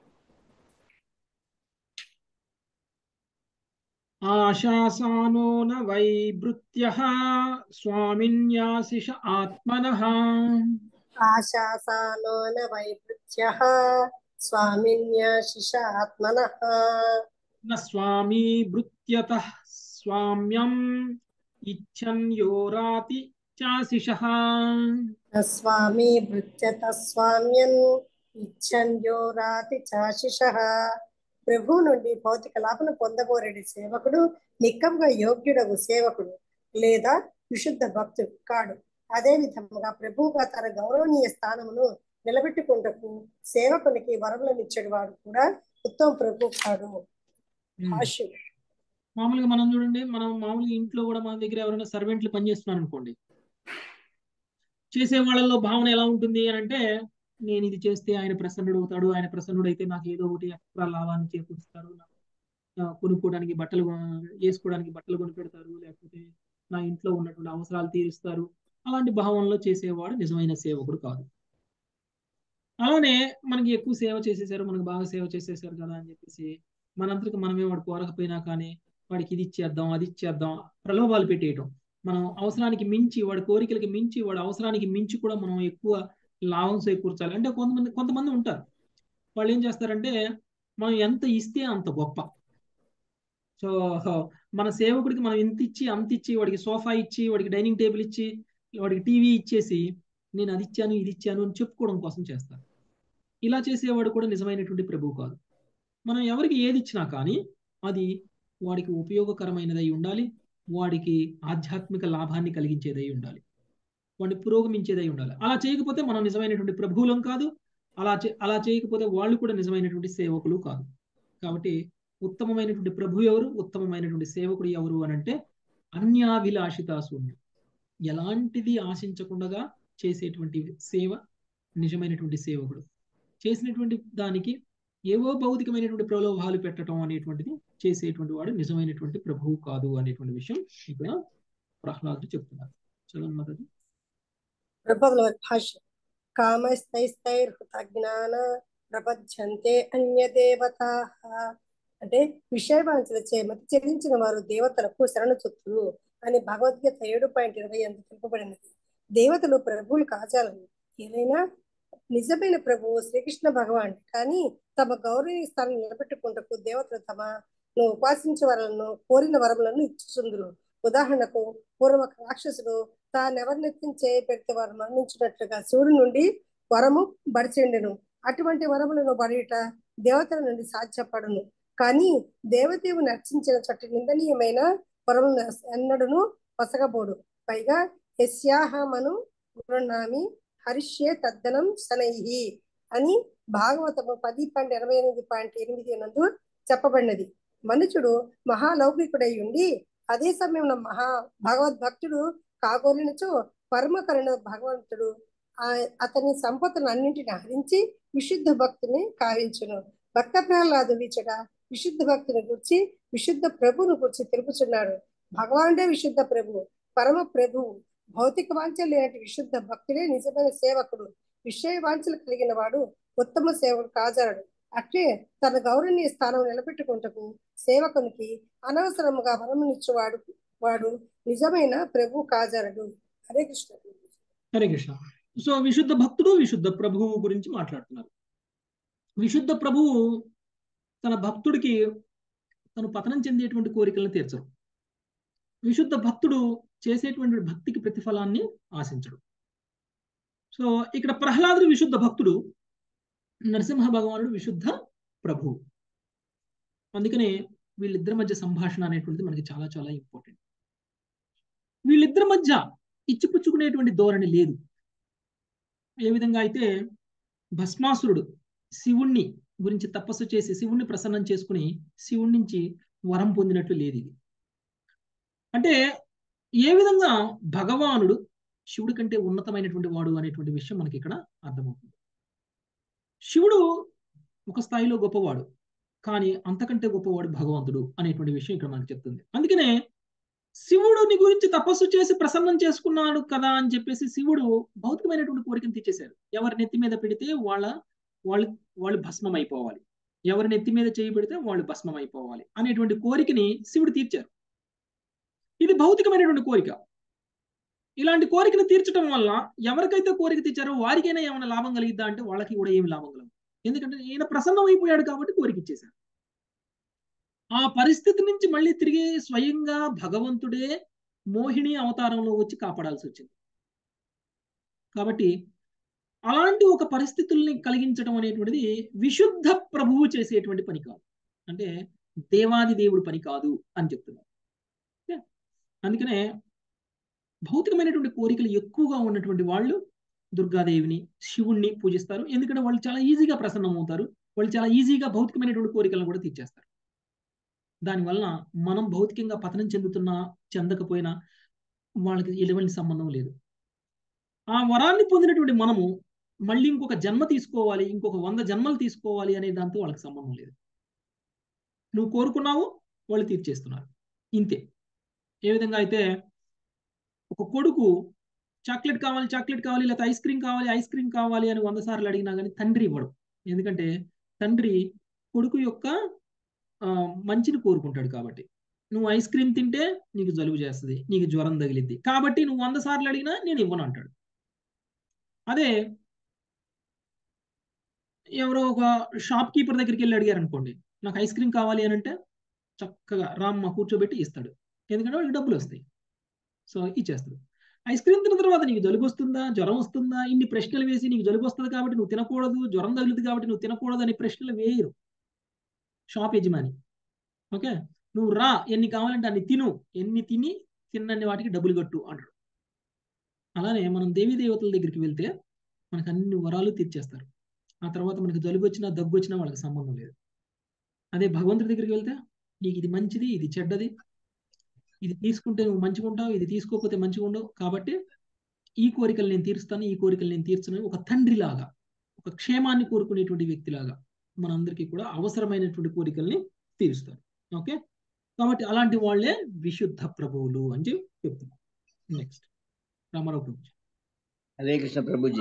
ఆశాసానో న వైభృత్య స్వామిన్యాశిష ఆత్మన ఆశాసానో న వైభృత్య స్వామిన్యాశిష ఆత్మన న స్వామీ భృత్యత స్వామ్యం ఇచ్చన్ యోరాతి చాశిష న స్వామి భృత్యత స్వామ్యన్ ఇచ్చన్ యోరాతి చాశిష ప్రభు నుండి భౌతిక లాభను పొందగోరేడి సేవకుడు నిక్కంగా యోగ్యుడగు సేవకుడు లేదా విశుద్ధ భక్తుడు కాడు అదే విధముగా ప్రభువుగా తన గౌరవనీయ స్థానమును నిలబెట్టుకుంటకు సేవకునికి వరములనిచ్చేడు వాడు కూడా ఉత్తమ ప్రభు కాడు భాష్యం మామూలుగా మనం చూడండి మనం మామూలుగా ఇంట్లో కూడా మన దగ్గర ఎవరైనా సర్వెంట్లు పనిచేస్తున్నారు అనుకోండి చేసే వాళ్ళలో భావన ఎలా ఉంటుంది అని అంటే నేను ఇది చేస్తే ఆయన ప్రసన్నుడు అవుతాడు ఆయన ప్రసన్నుడు అయితే నాకు ఏదో ఒకటి ఎక్స్ట్రా లాభాన్ని చేకూరుస్తాడు కొనుక్కోవడానికి బట్టలు వేసుకోవడానికి బట్టలు కొని పెడతారు లేకపోతే నా ఇంట్లో ఉన్నటువంటి అవసరాలు తీరుస్తారు అలాంటి భావనలో చేసేవాడు నిజమైన సేవకుడు కాదు అలానే మనకి ఎక్కువ సేవ చేసేసారు మనకు బాగా సేవ చేసేసారు కదా అని చెప్పేసి మనంతరికి మనమే వాడు కోరకపోయినా కానీ వాడికి ఇది ఇచ్చేద్దాం అది ఇచ్చేద్దాం ప్రలోభాలు పెట్టేయటం మనం అవసరానికి మించి వాడి కోరికలకి మించి వాడి అవసరానికి మించి కూడా మనం ఎక్కువ లాభం చేకూర్చాలి అంటే కొంతమంది కొంతమంది ఉంటారు వాళ్ళు ఏం చేస్తారంటే మనం ఎంత ఇస్తే అంత గొప్ప సో మన సేవకుడికి మనం ఇంత ఇచ్చి అంత ఇచ్చి వాడికి సోఫా ఇచ్చి వాడికి డైనింగ్ టేబుల్ ఇచ్చి వాడికి టీవీ ఇచ్చేసి నేను అది ఇచ్చాను ఇది ఇచ్చాను అని చెప్పుకోవడం కోసం చేస్తారు ఇలా చేసేవాడు కూడా నిజమైనటువంటి ప్రభువు కాదు మనం ఎవరికి ఏది ఇచ్చినా కానీ అది వాడికి ఉపయోగకరమైనదై ఉండాలి వాడికి ఆధ్యాత్మిక లాభాన్ని కలిగించేదై ఉండాలి వాడిని పురోగమించేదై ఉండాలి అలా చేయకపోతే మనం నిజమైనటువంటి ప్రభువులం కాదు అలా అలా చేయకపోతే వాళ్ళు కూడా నిజమైనటువంటి సేవకులు కాదు కాబట్టి ఉత్తమమైనటువంటి ప్రభు ఎవరు ఉత్తమమైనటువంటి సేవకుడు ఎవరు అని అంటే అన్యాభిలాషిత శూన్యం ఎలాంటిది ఆశించకుండా చేసేటువంటి సేవ నిజమైనటువంటి సేవకుడు చేసినటువంటి దానికి ఏవో భౌతికమైనటువంటి ప్రలోభాలు పెట్టడం అనేటువంటిది చేసేటువంటి వాడు నిజమైనటువంటి ప్రభువు కాదు అనేటువంటి విషయం ఇక్కడ ప్రహ్లాదుడు చెప్తున్నారు చదవండి మాతాజీ ప్రబల భాష కామస్తైస్తైర్హృత జ్ఞాన ప్రపంచంతే అన్యదేవతా అంటే విషయవాంఛలచే మతి చెల్లించిన వారు దేవతలకు శరణు చుట్టూ అని భగవద్గీత ఏడు పాయింట్ ఇరవై ఎనిమిది తెలుపబడినది దేవతలు ప్రభువులు కాచాలని ఏదైనా నిజమైన ప్రభువు శ్రీకృష్ణ భగవాన్ కానీ తమ గౌరవ స్థానం నిలబెట్టుకుంటకు దేవతలు తమ ఉపాసించే వరలను కోరిన వరములను ఇచ్చుచుందురు ఉదాహరణకు పూర్వ రాక్షసుడు తానెవరినెత్తిన చేయి పెడితే వారు మరణించినట్లుగా శివుడి నుండి వరము బడిచెండెను అటువంటి వరములను బడిట దేవతల నుండి సాధ్యపడును కానీ దేవదేవుని అర్చించిన చోట నిందనీయమైన వరములను ఎన్నడను వసగబోడు పైగా యస్యాహమను గురునామి హరిష్యే తద్దనం శనైహి అని భాగవతము పది పాయింట్ ఇరవై ఎనిమిది పాయింట్ ఎనిమిది నందు చెప్పబడినది మనుషుడు మహాలౌకికుడై ఉండి అదే సమయంలో మహా భగవద్భక్తుడు కాగోలినచో పరమకరుణ భగవంతుడు ఆ అతని సంపదను అన్నింటిని హరించి విశుద్ధ భక్తిని కావించును భక్త ప్రహ్లాదు వీచట విశుద్ధ భక్తిని గురించి విశుద్ధ ప్రభువును గురించి తెలుపుచున్నాడు భగవానుడే విశుద్ధ ప్రభు పరమ ప్రభువు భౌతిక వాంఛ లేనటి విశుద్ధ భక్తుడే నిజమైన సేవకుడు విషయ వాంఛలు కలిగిన వాడు ఉత్తమ సేవకుడు కాజాడు అట్లే తన గౌరవనీయ స్థానం నిలబెట్టుకుంటకు సేవకునికి అనవసరముగా వరమునిచ్చువాడు వాడు నిజమైన ప్రభు కాజారడు హరే కృష్ణ హరే కృష్ణ సో విశుద్ధ భక్తుడు విశుద్ధ ప్రభువు గురించి మాట్లాడుతున్నారు విశుద్ధ ప్రభువు తన భక్తుడికి తను పతనం చెందేటువంటి కోరికలను తీర్చరు విశుద్ధ భక్తుడు చేసేటువంటి భక్తికి ప్రతిఫలాన్ని ఆశించడు సో ఇక్కడ ప్రహ్లాదుడు విశుద్ధ భక్తుడు నరసింహ భగవానుడు విశుద్ధ ప్రభువు అందుకనే వీళ్ళిద్దరి మధ్య సంభాషణ అనేటువంటిది మనకి చాలా చాలా ఇంపార్టెంట్ వీళ్ళిద్దరి మధ్య ఇచ్చిపుచ్చుకునేటువంటి ధోరణి లేదు ఏ విధంగా అయితే భస్మాసురుడు శివుణ్ణి గురించి తపస్సు చేసి శివుణ్ణి ప్రసన్నం చేసుకుని శివుడి నుంచి వరం పొందినట్లు లేదు ఇది అంటే ఏ విధంగా భగవానుడు శివుడి కంటే ఉన్నతమైనటువంటి వాడు అనేటువంటి విషయం మనకి ఇక్కడ అర్థమవుతుంది శివుడు ఒక స్థాయిలో గొప్పవాడు కానీ అంతకంటే గొప్పవాడు భగవంతుడు అనేటువంటి విషయం ఇక్కడ మనకు చెప్తుంది అందుకనే శివుడిని గురించి తపస్సు చేసి ప్రసన్నం చేసుకున్నాడు కదా అని చెప్పేసి శివుడు భౌతికమైనటువంటి కోరికను తీర్చేశాడు ఎవరి నెత్తి మీద పెడితే వాళ్ళ వాళ్ళు వాళ్ళు భస్మం అయిపోవాలి ఎవరి నెత్తి మీద చేయి పెడితే వాళ్ళు భస్మం అయిపోవాలి అనేటువంటి కోరికని శివుడు తీర్చారు ఇది భౌతికమైనటువంటి కోరిక ఇలాంటి కోరికను తీర్చడం వల్ల ఎవరికైతే కోరిక తీర్చారో వారికైనా ఏమైనా లాభం కలిగిద్దా అంటే వాళ్ళకి కూడా ఏమి లాభం కలదు ఎందుకంటే ఈయన ప్రసన్నం అయిపోయాడు కాబట్టి కోరిక ఇచ్చేశారు ఆ పరిస్థితి నుంచి మళ్ళీ తిరిగి స్వయంగా భగవంతుడే మోహిని అవతారంలో వచ్చి కాపాడాల్సి వచ్చింది కాబట్టి అలాంటి ఒక పరిస్థితుల్ని కలిగించడం అనేటువంటిది విశుద్ధ ప్రభువు చేసేటువంటి పని కాదు అంటే దేవాది దేవుడి పని కాదు అని చెప్తున్నారు అందుకనే భౌతికమైనటువంటి కోరికలు ఎక్కువగా ఉన్నటువంటి వాళ్ళు దుర్గాదేవిని శివుణ్ణి పూజిస్తారు ఎందుకంటే వాళ్ళు చాలా ఈజీగా ప్రసన్నం అవుతారు వాళ్ళు చాలా ఈజీగా భౌతికమైనటువంటి కోరికలను కూడా తీర్చేస్తారు దానివల్ల మనం భౌతికంగా పతనం చెందుతున్నా చెందకపోయినా వాళ్ళకి ఎటువంటి సంబంధం లేదు ఆ వరాన్ని పొందినటువంటి మనము మళ్ళీ ఇంకొక జన్మ తీసుకోవాలి ఇంకొక వంద జన్మలు తీసుకోవాలి అనే దాంతో వాళ్ళకి సంబంధం లేదు నువ్వు కోరుకున్నావు వాళ్ళు తీర్చేస్తున్నారు ఇంతే ఏ విధంగా అయితే ఒక కొడుకు చాక్లెట్ కావాలి చాక్లెట్ కావాలి లేకపోతే ఐస్ క్రీమ్ కావాలి ఐస్ క్రీమ్ కావాలి అని వంద సార్లు అడిగినా కానీ తండ్రి ఇవ్వడు ఎందుకంటే తండ్రి కొడుకు యొక్క మంచిని కోరుకుంటాడు కాబట్టి నువ్వు ఐస్ క్రీమ్ తింటే నీకు జలుబు చేస్తుంది నీకు జ్వరం తగిలిద్ది కాబట్టి నువ్వు వంద సార్లు అడిగినా నేను ఇవ్వను అంటాడు అదే ఎవరో ఒక షాప్ కీపర్ దగ్గరికి వెళ్ళి అడిగారు అనుకోండి నాకు ఐస్ క్రీమ్ కావాలి అని అంటే చక్కగా రామ్మ కూర్చోబెట్టి ఇస్తాడు ఎందుకంటే వాళ్ళకి డబ్బులు వస్తాయి సో ఇచ్చేస్తాడు ఐస్ క్రీమ్ తిన్న తర్వాత నీకు జలుబు వస్తుందా జ్వరం వస్తుందా ఇన్ని ప్రశ్నలు వేసి నీకు జలుబు వస్తుంది కాబట్టి నువ్వు తినకూడదు జ్వరం తగులుతుంది కాబట్టి నువ్వు తినకూడదు అనే ప్రశ్నలు వేయరు షాప్ యజమాని ఓకే నువ్వు రా ఎన్ని కావాలంటే అన్ని తిను ఎన్ని తిని తిన్నన్ని వాటికి డబ్బులు కట్టు అంటాడు అలానే మనం దేవీ దేవతల దగ్గరికి వెళ్తే మనకు అన్ని వరాలు తీర్చేస్తారు ఆ తర్వాత మనకి జలుబు వచ్చినా దగ్గు వచ్చినా వాళ్ళకి సంబంధం లేదు అదే భగవంతుడి దగ్గరికి వెళ్తే నీకు ఇది మంచిది ఇది చెడ్డది ఇది తీసుకుంటే నువ్వు మంచిగా ఉంటావు ఇది తీసుకోకపోతే మంచిగా ఉండవు కాబట్టి ఈ కోరికలు నేను తీరుస్తాను ఈ కోరికలు నేను తీర్చును ఒక తండ్రిలాగా ఒక క్షేమాన్ని కోరుకునేటువంటి వ్యక్తిలాగా మనందరికీ కూడా అవసరమైనటువంటి కోరికల్ని తీరుస్తారు ఓకే కాబట్టి అలాంటి వాళ్ళే విశుద్ధ ప్రభువులు అని చెప్పి చెప్తున్నారు నెక్స్ట్ రామారావు ప్రభు హరే కృష్ణ ప్రభుజీ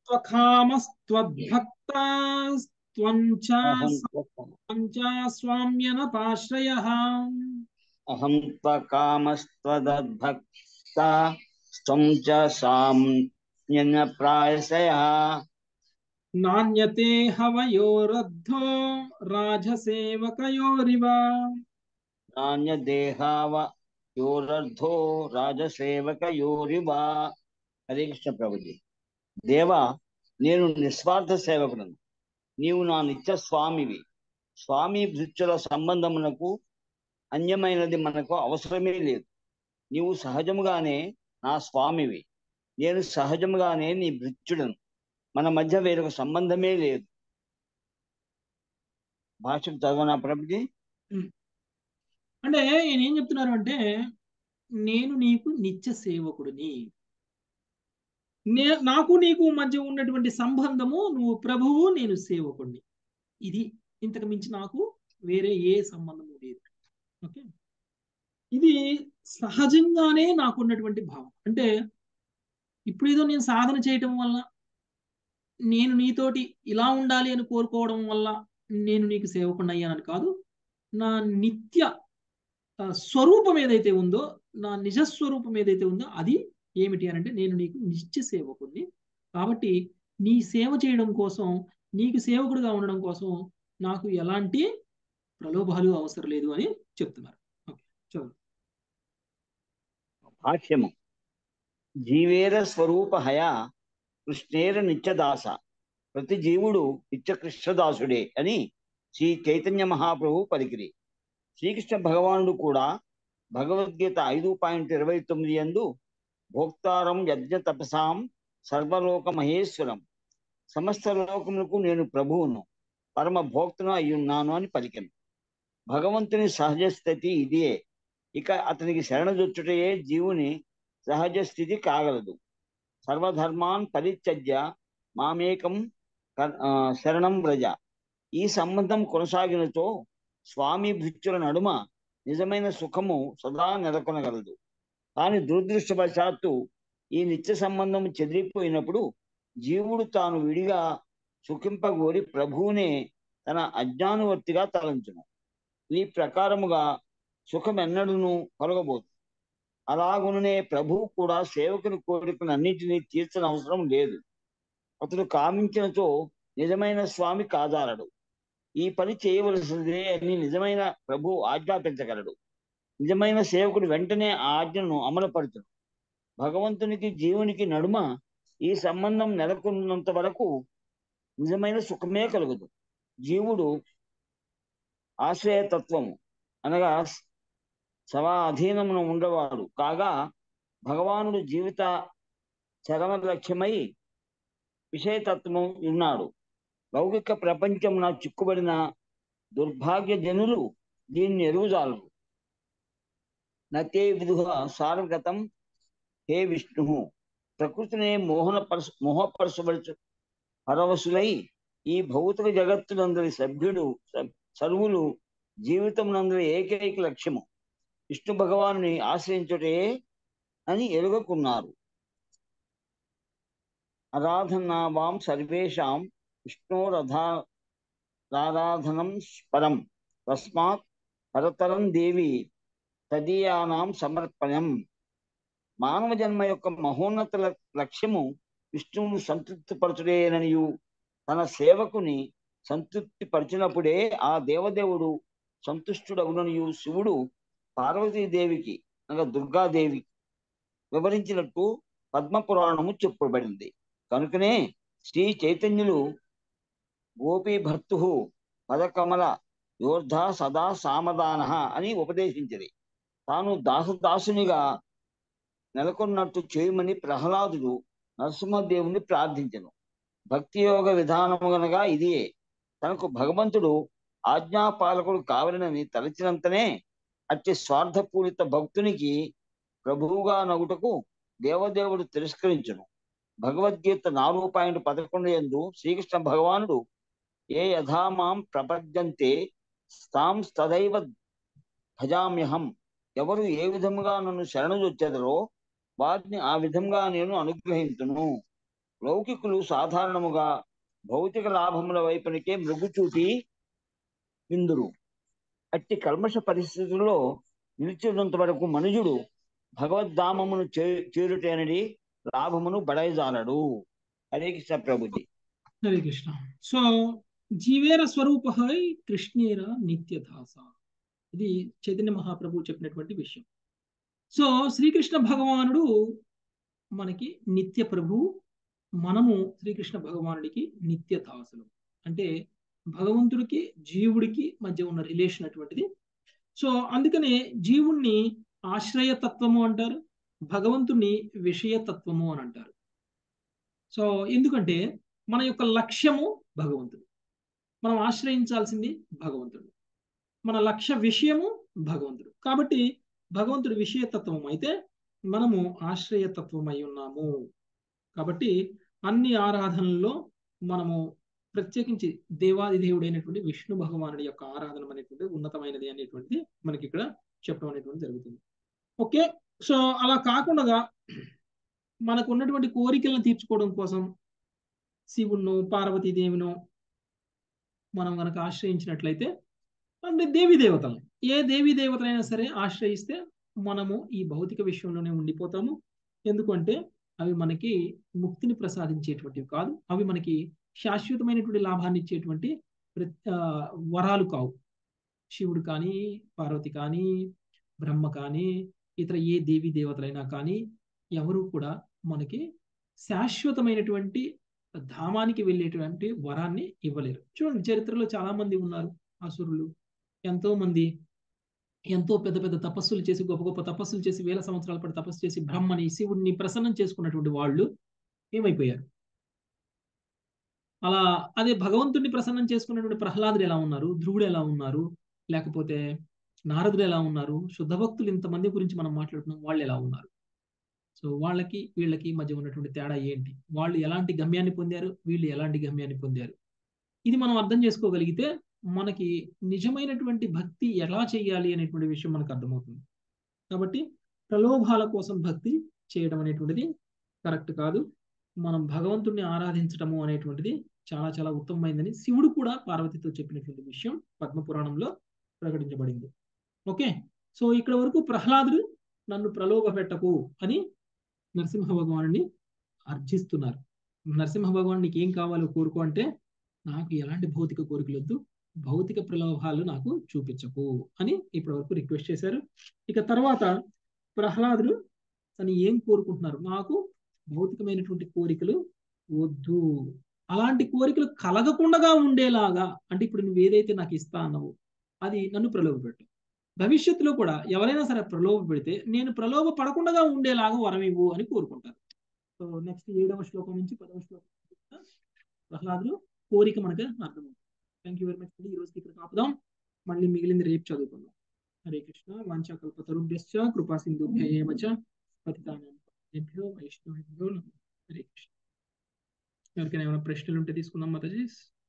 స్వామ్యనపాశ్రయ అహం త్వకామస్త్వదద్భక్త స్త్వం చ సామ్యన ప్రాయసయ నాణ్యతే హవయోరద్ధో రాజసేవకయోరివ నాణ్యదేహావ యోరర్ధో రాజసేవకయోరివ హరే కృష్ణ ప్రభుజీ దేవా నేను నిస్వార్థ సేవకుడను నీవు నా నిత్య స్వామివి స్వామి భృత్యుల సంబంధమునకు అన్యమైనది మనకు అవసరమే లేదు నీవు సహజముగానే నా స్వామివి నేను సహజముగానే నీ భృత్యుడను మన మధ్య వేరొక సంబంధమే లేదు భాషకు చదవనా ప్రభుజీ అంటే ఈయన ఏం చెప్తున్నారు అంటే నేను నీకు నిత్య సేవకుడిని నే నాకు నీకు మధ్య ఉన్నటువంటి సంబంధము నువ్వు ప్రభువు నేను సేవకుడిని ఇది ఇంతకు మించి నాకు వేరే ఏ సంబంధము లేదు ఓకే ఇది సహజంగానే నాకు ఉన్నటువంటి భావం అంటే ఇప్పుడు ఏదో నేను సాధన చేయటం వల్ల నేను నీతోటి ఇలా ఉండాలి అని కోరుకోవడం వల్ల నేను నీకు సేవకుండా అయ్యానని కాదు నా నిత్య స్వరూపం ఏదైతే ఉందో నా నిజస్వరూపం ఏదైతే ఉందో అది ఏమిటి అని అంటే నేను నీకు నిత్య సేవకుడిని కాబట్టి నీ సేవ చేయడం కోసం నీకు సేవకుడిగా ఉండడం కోసం నాకు ఎలాంటి ప్రలోభాలు అవసరం లేదు అని చెప్తున్నారు ఓకే చదువు భాష్యము జీవేర స్వరూప హయ కృష్ణేర నిత్యదాస ప్రతి జీవుడు నిత్య కృష్ణదాసుడే అని శ్రీ చైతన్య మహాప్రభు పలికిరి శ్రీకృష్ణ భగవానుడు కూడా భగవద్గీత ఐదు పాయింట్ ఇరవై తొమ్మిది ఎందు భోక్తారం యజ్ఞ తపసాం సర్వలోక మహేశ్వరం సమస్త లోకములకు నేను ప్రభువును పరమ భోక్తను అయ్యున్నాను అని పలికెను భగవంతుని సహజ స్థితి ఇదే ఇక అతనికి శరణజొచ్చుటయే జీవుని సహజ స్థితి కాగలదు సర్వధర్మాన్ పరిత్యజ్య మామేకం శరణం వ్రజ ఈ సంబంధం కొనసాగినతో స్వామి భృత్యుల నడుమ నిజమైన సుఖము సదా నెలకొనగలదు కానీ దురదృష్టవశాత్తు ఈ నిత్య సంబంధం చెదిరిపోయినప్పుడు జీవుడు తాను విడిగా సుఖింపగోరి ప్రభువునే తన అజ్ఞానువర్తిగా తలంచును ఈ ప్రకారముగా సుఖం ఎన్నడూను కలగబోదు అలాగుననే ప్రభువు కూడా సేవకుని కోరికలన్నింటినీ తీర్చని అవసరం లేదు అతడు కామించినతో నిజమైన స్వామి కాదాలడు ఈ పని చేయవలసినదే అని నిజమైన ప్రభు ఆజ్ఞాపించగలడు నిజమైన సేవకుడు వెంటనే ఆ ఆజ్ఞను అమలుపరచడు భగవంతునికి జీవునికి నడుమ ఈ సంబంధం నెలకొన్నంత వరకు నిజమైన సుఖమే కలుగదు జీవుడు ఆశ్రయతత్వము అనగా సవాధీనమున ఉండవాడు కాగా భగవానుడు జీవిత చరమ లక్ష్యమై విషయతత్వము ఉన్నాడు లౌకిక ప్రపంచమున చిక్కుబడిన దుర్భాగ్య జనులు దీన్ని ఎరుగుజాలరు నతే విధుగ సారగతం హే విష్ణు ప్రకృతిని మోహన పరస మోహపరచబడుచు పరవశులై ఈ భౌతిక జగత్తునందరి సభ్యుడు సర్వులు జీవితమునందరి ఏకైక లక్ష్యము విష్ణు భగవాను ఆశ్రయించుటే అని ఎరుగకున్నారు ఆరాధనావాం సర్వేషాం విష్ణోరధా రారాధనం పరం తస్మాత్ పరతరం దేవి తదీయానాం సమర్పణం మానవ జన్మ యొక్క మహోన్నత లక్ష్యము విష్ణువును సంతృప్తిపరచుడేననియు తన సేవకుని సంతృప్తి పరిచినప్పుడే ఆ దేవదేవుడు సంతుష్టుడగుననియు శివుడు పార్వతీదేవికి అనగా దుర్గాదేవి వివరించినట్టు పద్మపురాణము చెప్పబడింది కనుకనే శ్రీ చైతన్యులు గోపీ భర్తు పదకమల యోర్ధ సదా సామదాన అని ఉపదేశించింది తాను దాసదాసునిగా నెలకొన్నట్టు చేయమని ప్రహ్లాదుడు నరసింహదేవుని ప్రార్థించను భక్తి యోగ విధానము గనగా ఇదే తనకు భగవంతుడు ఆజ్ఞాపాలకుడు కావాలని తలచినంతనే అట్టి స్వార్థపూరిత భక్తునికి ప్రభువుగా నగుటకు దేవదేవుడు తిరస్కరించును భగవద్గీత నాలుగు పాయింట్ పదకొండు ఎందు శ్రీకృష్ణ భగవానుడు ఏ యథామాం ప్రపద్యంతే తాం తదైవ భజామ్యహం ఎవరు ఏ విధముగా నన్ను శరణుజొచ్చెదరో వారిని ఆ విధంగా నేను అనుగ్రహించును లౌకికులు సాధారణముగా భౌతిక లాభముల వైపునికే మృగుచూటి విందురు అట్టి కల్మష పరిస్థితుల్లో నిలిచినంత వరకు మనుజుడు భగవద్ధామమును చే చేరుటేనడి లాభమును బడైజాలడు హరే కృష్ణ ప్రభుజీ హరే కృష్ణ సో జీవేర స్వరూప కృష్ణేర నిత్యదాస ఇది చైతన్య మహాప్రభు చెప్పినటువంటి విషయం సో శ్రీకృష్ణ భగవానుడు మనకి నిత్య ప్రభు మనము శ్రీకృష్ణ భగవానుడికి నిత్య దాసులు అంటే భగవంతుడికి జీవుడికి మధ్య ఉన్న రిలేషన్ అటువంటిది సో అందుకనే జీవుణ్ణి ఆశ్రయతత్వము అంటారు భగవంతుణ్ణి విషయతత్వము అని అంటారు సో ఎందుకంటే మన యొక్క లక్ష్యము భగవంతుడు మనం ఆశ్రయించాల్సింది భగవంతుడు మన లక్ష్య విషయము భగవంతుడు కాబట్టి భగవంతుడి విషయతత్వం అయితే మనము ఆశ్రయతత్వం అయి ఉన్నాము కాబట్టి అన్ని ఆరాధనల్లో మనము ప్రత్యేకించి దేవాది దేవుడైనటువంటి విష్ణు భగవానుడి యొక్క ఆరాధన అనేటువంటి ఉన్నతమైనది అనేటువంటిది మనకి ఇక్కడ చెప్పడం అనేటువంటి జరుగుతుంది ఓకే సో అలా కాకుండా మనకు ఉన్నటువంటి కోరికలను తీర్చుకోవడం కోసం శివుణ్ణు పార్వతీదేవిను మనం కనుక ఆశ్రయించినట్లయితే అంటే దేవీ దేవతలు ఏ దేవీ దేవతలైనా సరే ఆశ్రయిస్తే మనము ఈ భౌతిక విషయంలోనే ఉండిపోతాము ఎందుకంటే అవి మనకి ముక్తిని ప్రసాదించేటువంటివి కాదు అవి మనకి శాశ్వతమైనటువంటి లాభాన్ని ఇచ్చేటువంటి వరాలు కావు శివుడు కానీ పార్వతి కానీ బ్రహ్మ కానీ ఇతర ఏ దేవీ దేవతలైనా కానీ ఎవరు కూడా మనకి శాశ్వతమైనటువంటి ధామానికి వెళ్ళేటువంటి వరాన్ని ఇవ్వలేరు చూడండి చరిత్రలో చాలా మంది ఉన్నారు అసురులు ఎంతో మంది ఎంతో పెద్ద పెద్ద తపస్సులు చేసి గొప్ప గొప్ప తపస్సులు చేసి వేల సంవత్సరాల పాటు తపస్సు చేసి బ్రహ్మని శివుడిని ప్రసన్నం చేసుకున్నటువంటి వాళ్ళు ఏమైపోయారు అలా అదే భగవంతుడిని ప్రసన్నం చేసుకున్నటువంటి ప్రహ్లాదుడు ఎలా ఉన్నారు ధ్రువుడు ఎలా ఉన్నారు లేకపోతే నారదుడు ఎలా ఉన్నారు శుద్ధ భక్తులు ఇంతమంది గురించి మనం మాట్లాడుతున్నాం వాళ్ళు ఎలా ఉన్నారు సో వాళ్ళకి వీళ్ళకి మధ్య ఉన్నటువంటి తేడా ఏంటి వాళ్ళు ఎలాంటి గమ్యాన్ని పొందారు వీళ్ళు ఎలాంటి గమ్యాన్ని పొందారు ఇది మనం అర్థం చేసుకోగలిగితే మనకి నిజమైనటువంటి భక్తి ఎలా చేయాలి అనేటువంటి విషయం మనకు అర్థమవుతుంది కాబట్టి ప్రలోభాల కోసం భక్తి చేయడం అనేటువంటిది కరెక్ట్ కాదు మనం భగవంతుణ్ణి ఆరాధించడము అనేటువంటిది చాలా చాలా ఉత్తమమైందని శివుడు కూడా పార్వతితో చెప్పినటువంటి విషయం పద్మపురాణంలో ప్రకటించబడింది ఓకే సో ఇక్కడ వరకు ప్రహ్లాదుడు నన్ను ప్రలోభ పెట్టకు అని నరసింహ భగవానుని అర్జిస్తున్నారు నరసింహ భగవాన్ నీకు ఏం కావాలో కోరుకో అంటే నాకు ఎలాంటి భౌతిక కోరికలు వద్దు భౌతిక ప్రలోభాలు నాకు చూపించకు అని ఇప్పటి వరకు రిక్వెస్ట్ చేశారు ఇక తర్వాత ప్రహ్లాదుడు తను ఏం కోరుకుంటున్నారు నాకు భౌతికమైనటువంటి కోరికలు వద్దు అలాంటి కోరికలు కలగకుండా ఉండేలాగా అంటే ఇప్పుడు నువ్వు ఏదైతే నాకు ఇస్తా అన్నావు అది నన్ను ప్రలోభపెట్టు భవిష్యత్తులో కూడా ఎవరైనా సరే ప్రలోభ పెడితే నేను ప్రలోభ పడకుండా ఉండేలాగా వరం ఇవ్వు అని కోరుకుంటారు సో నెక్స్ట్ ఏడవ శ్లోకం నుంచి పదవ శ్లోకం ప్రహ్లాదులు కోరిక మనకు అర్థమవుతుంది థ్యాంక్ యూ వెరీ మచ్ ఈ రోజుకి ఇక్కడ ఆపుదాం మళ్ళీ మిగిలింది రేపు చదువుకుందాం హరే కృష్ణ వాంఛాకల్పతరుభ్యశ్చ కృపా సింధుభ్యయేమచ పతితాభ్యో వైష్ణవేభ్యో హరే కృష్ణ ఎవరికైనా ఏమైనా ప్రశ్నలు ఉంటే తీసుకుందాం మాతాజీ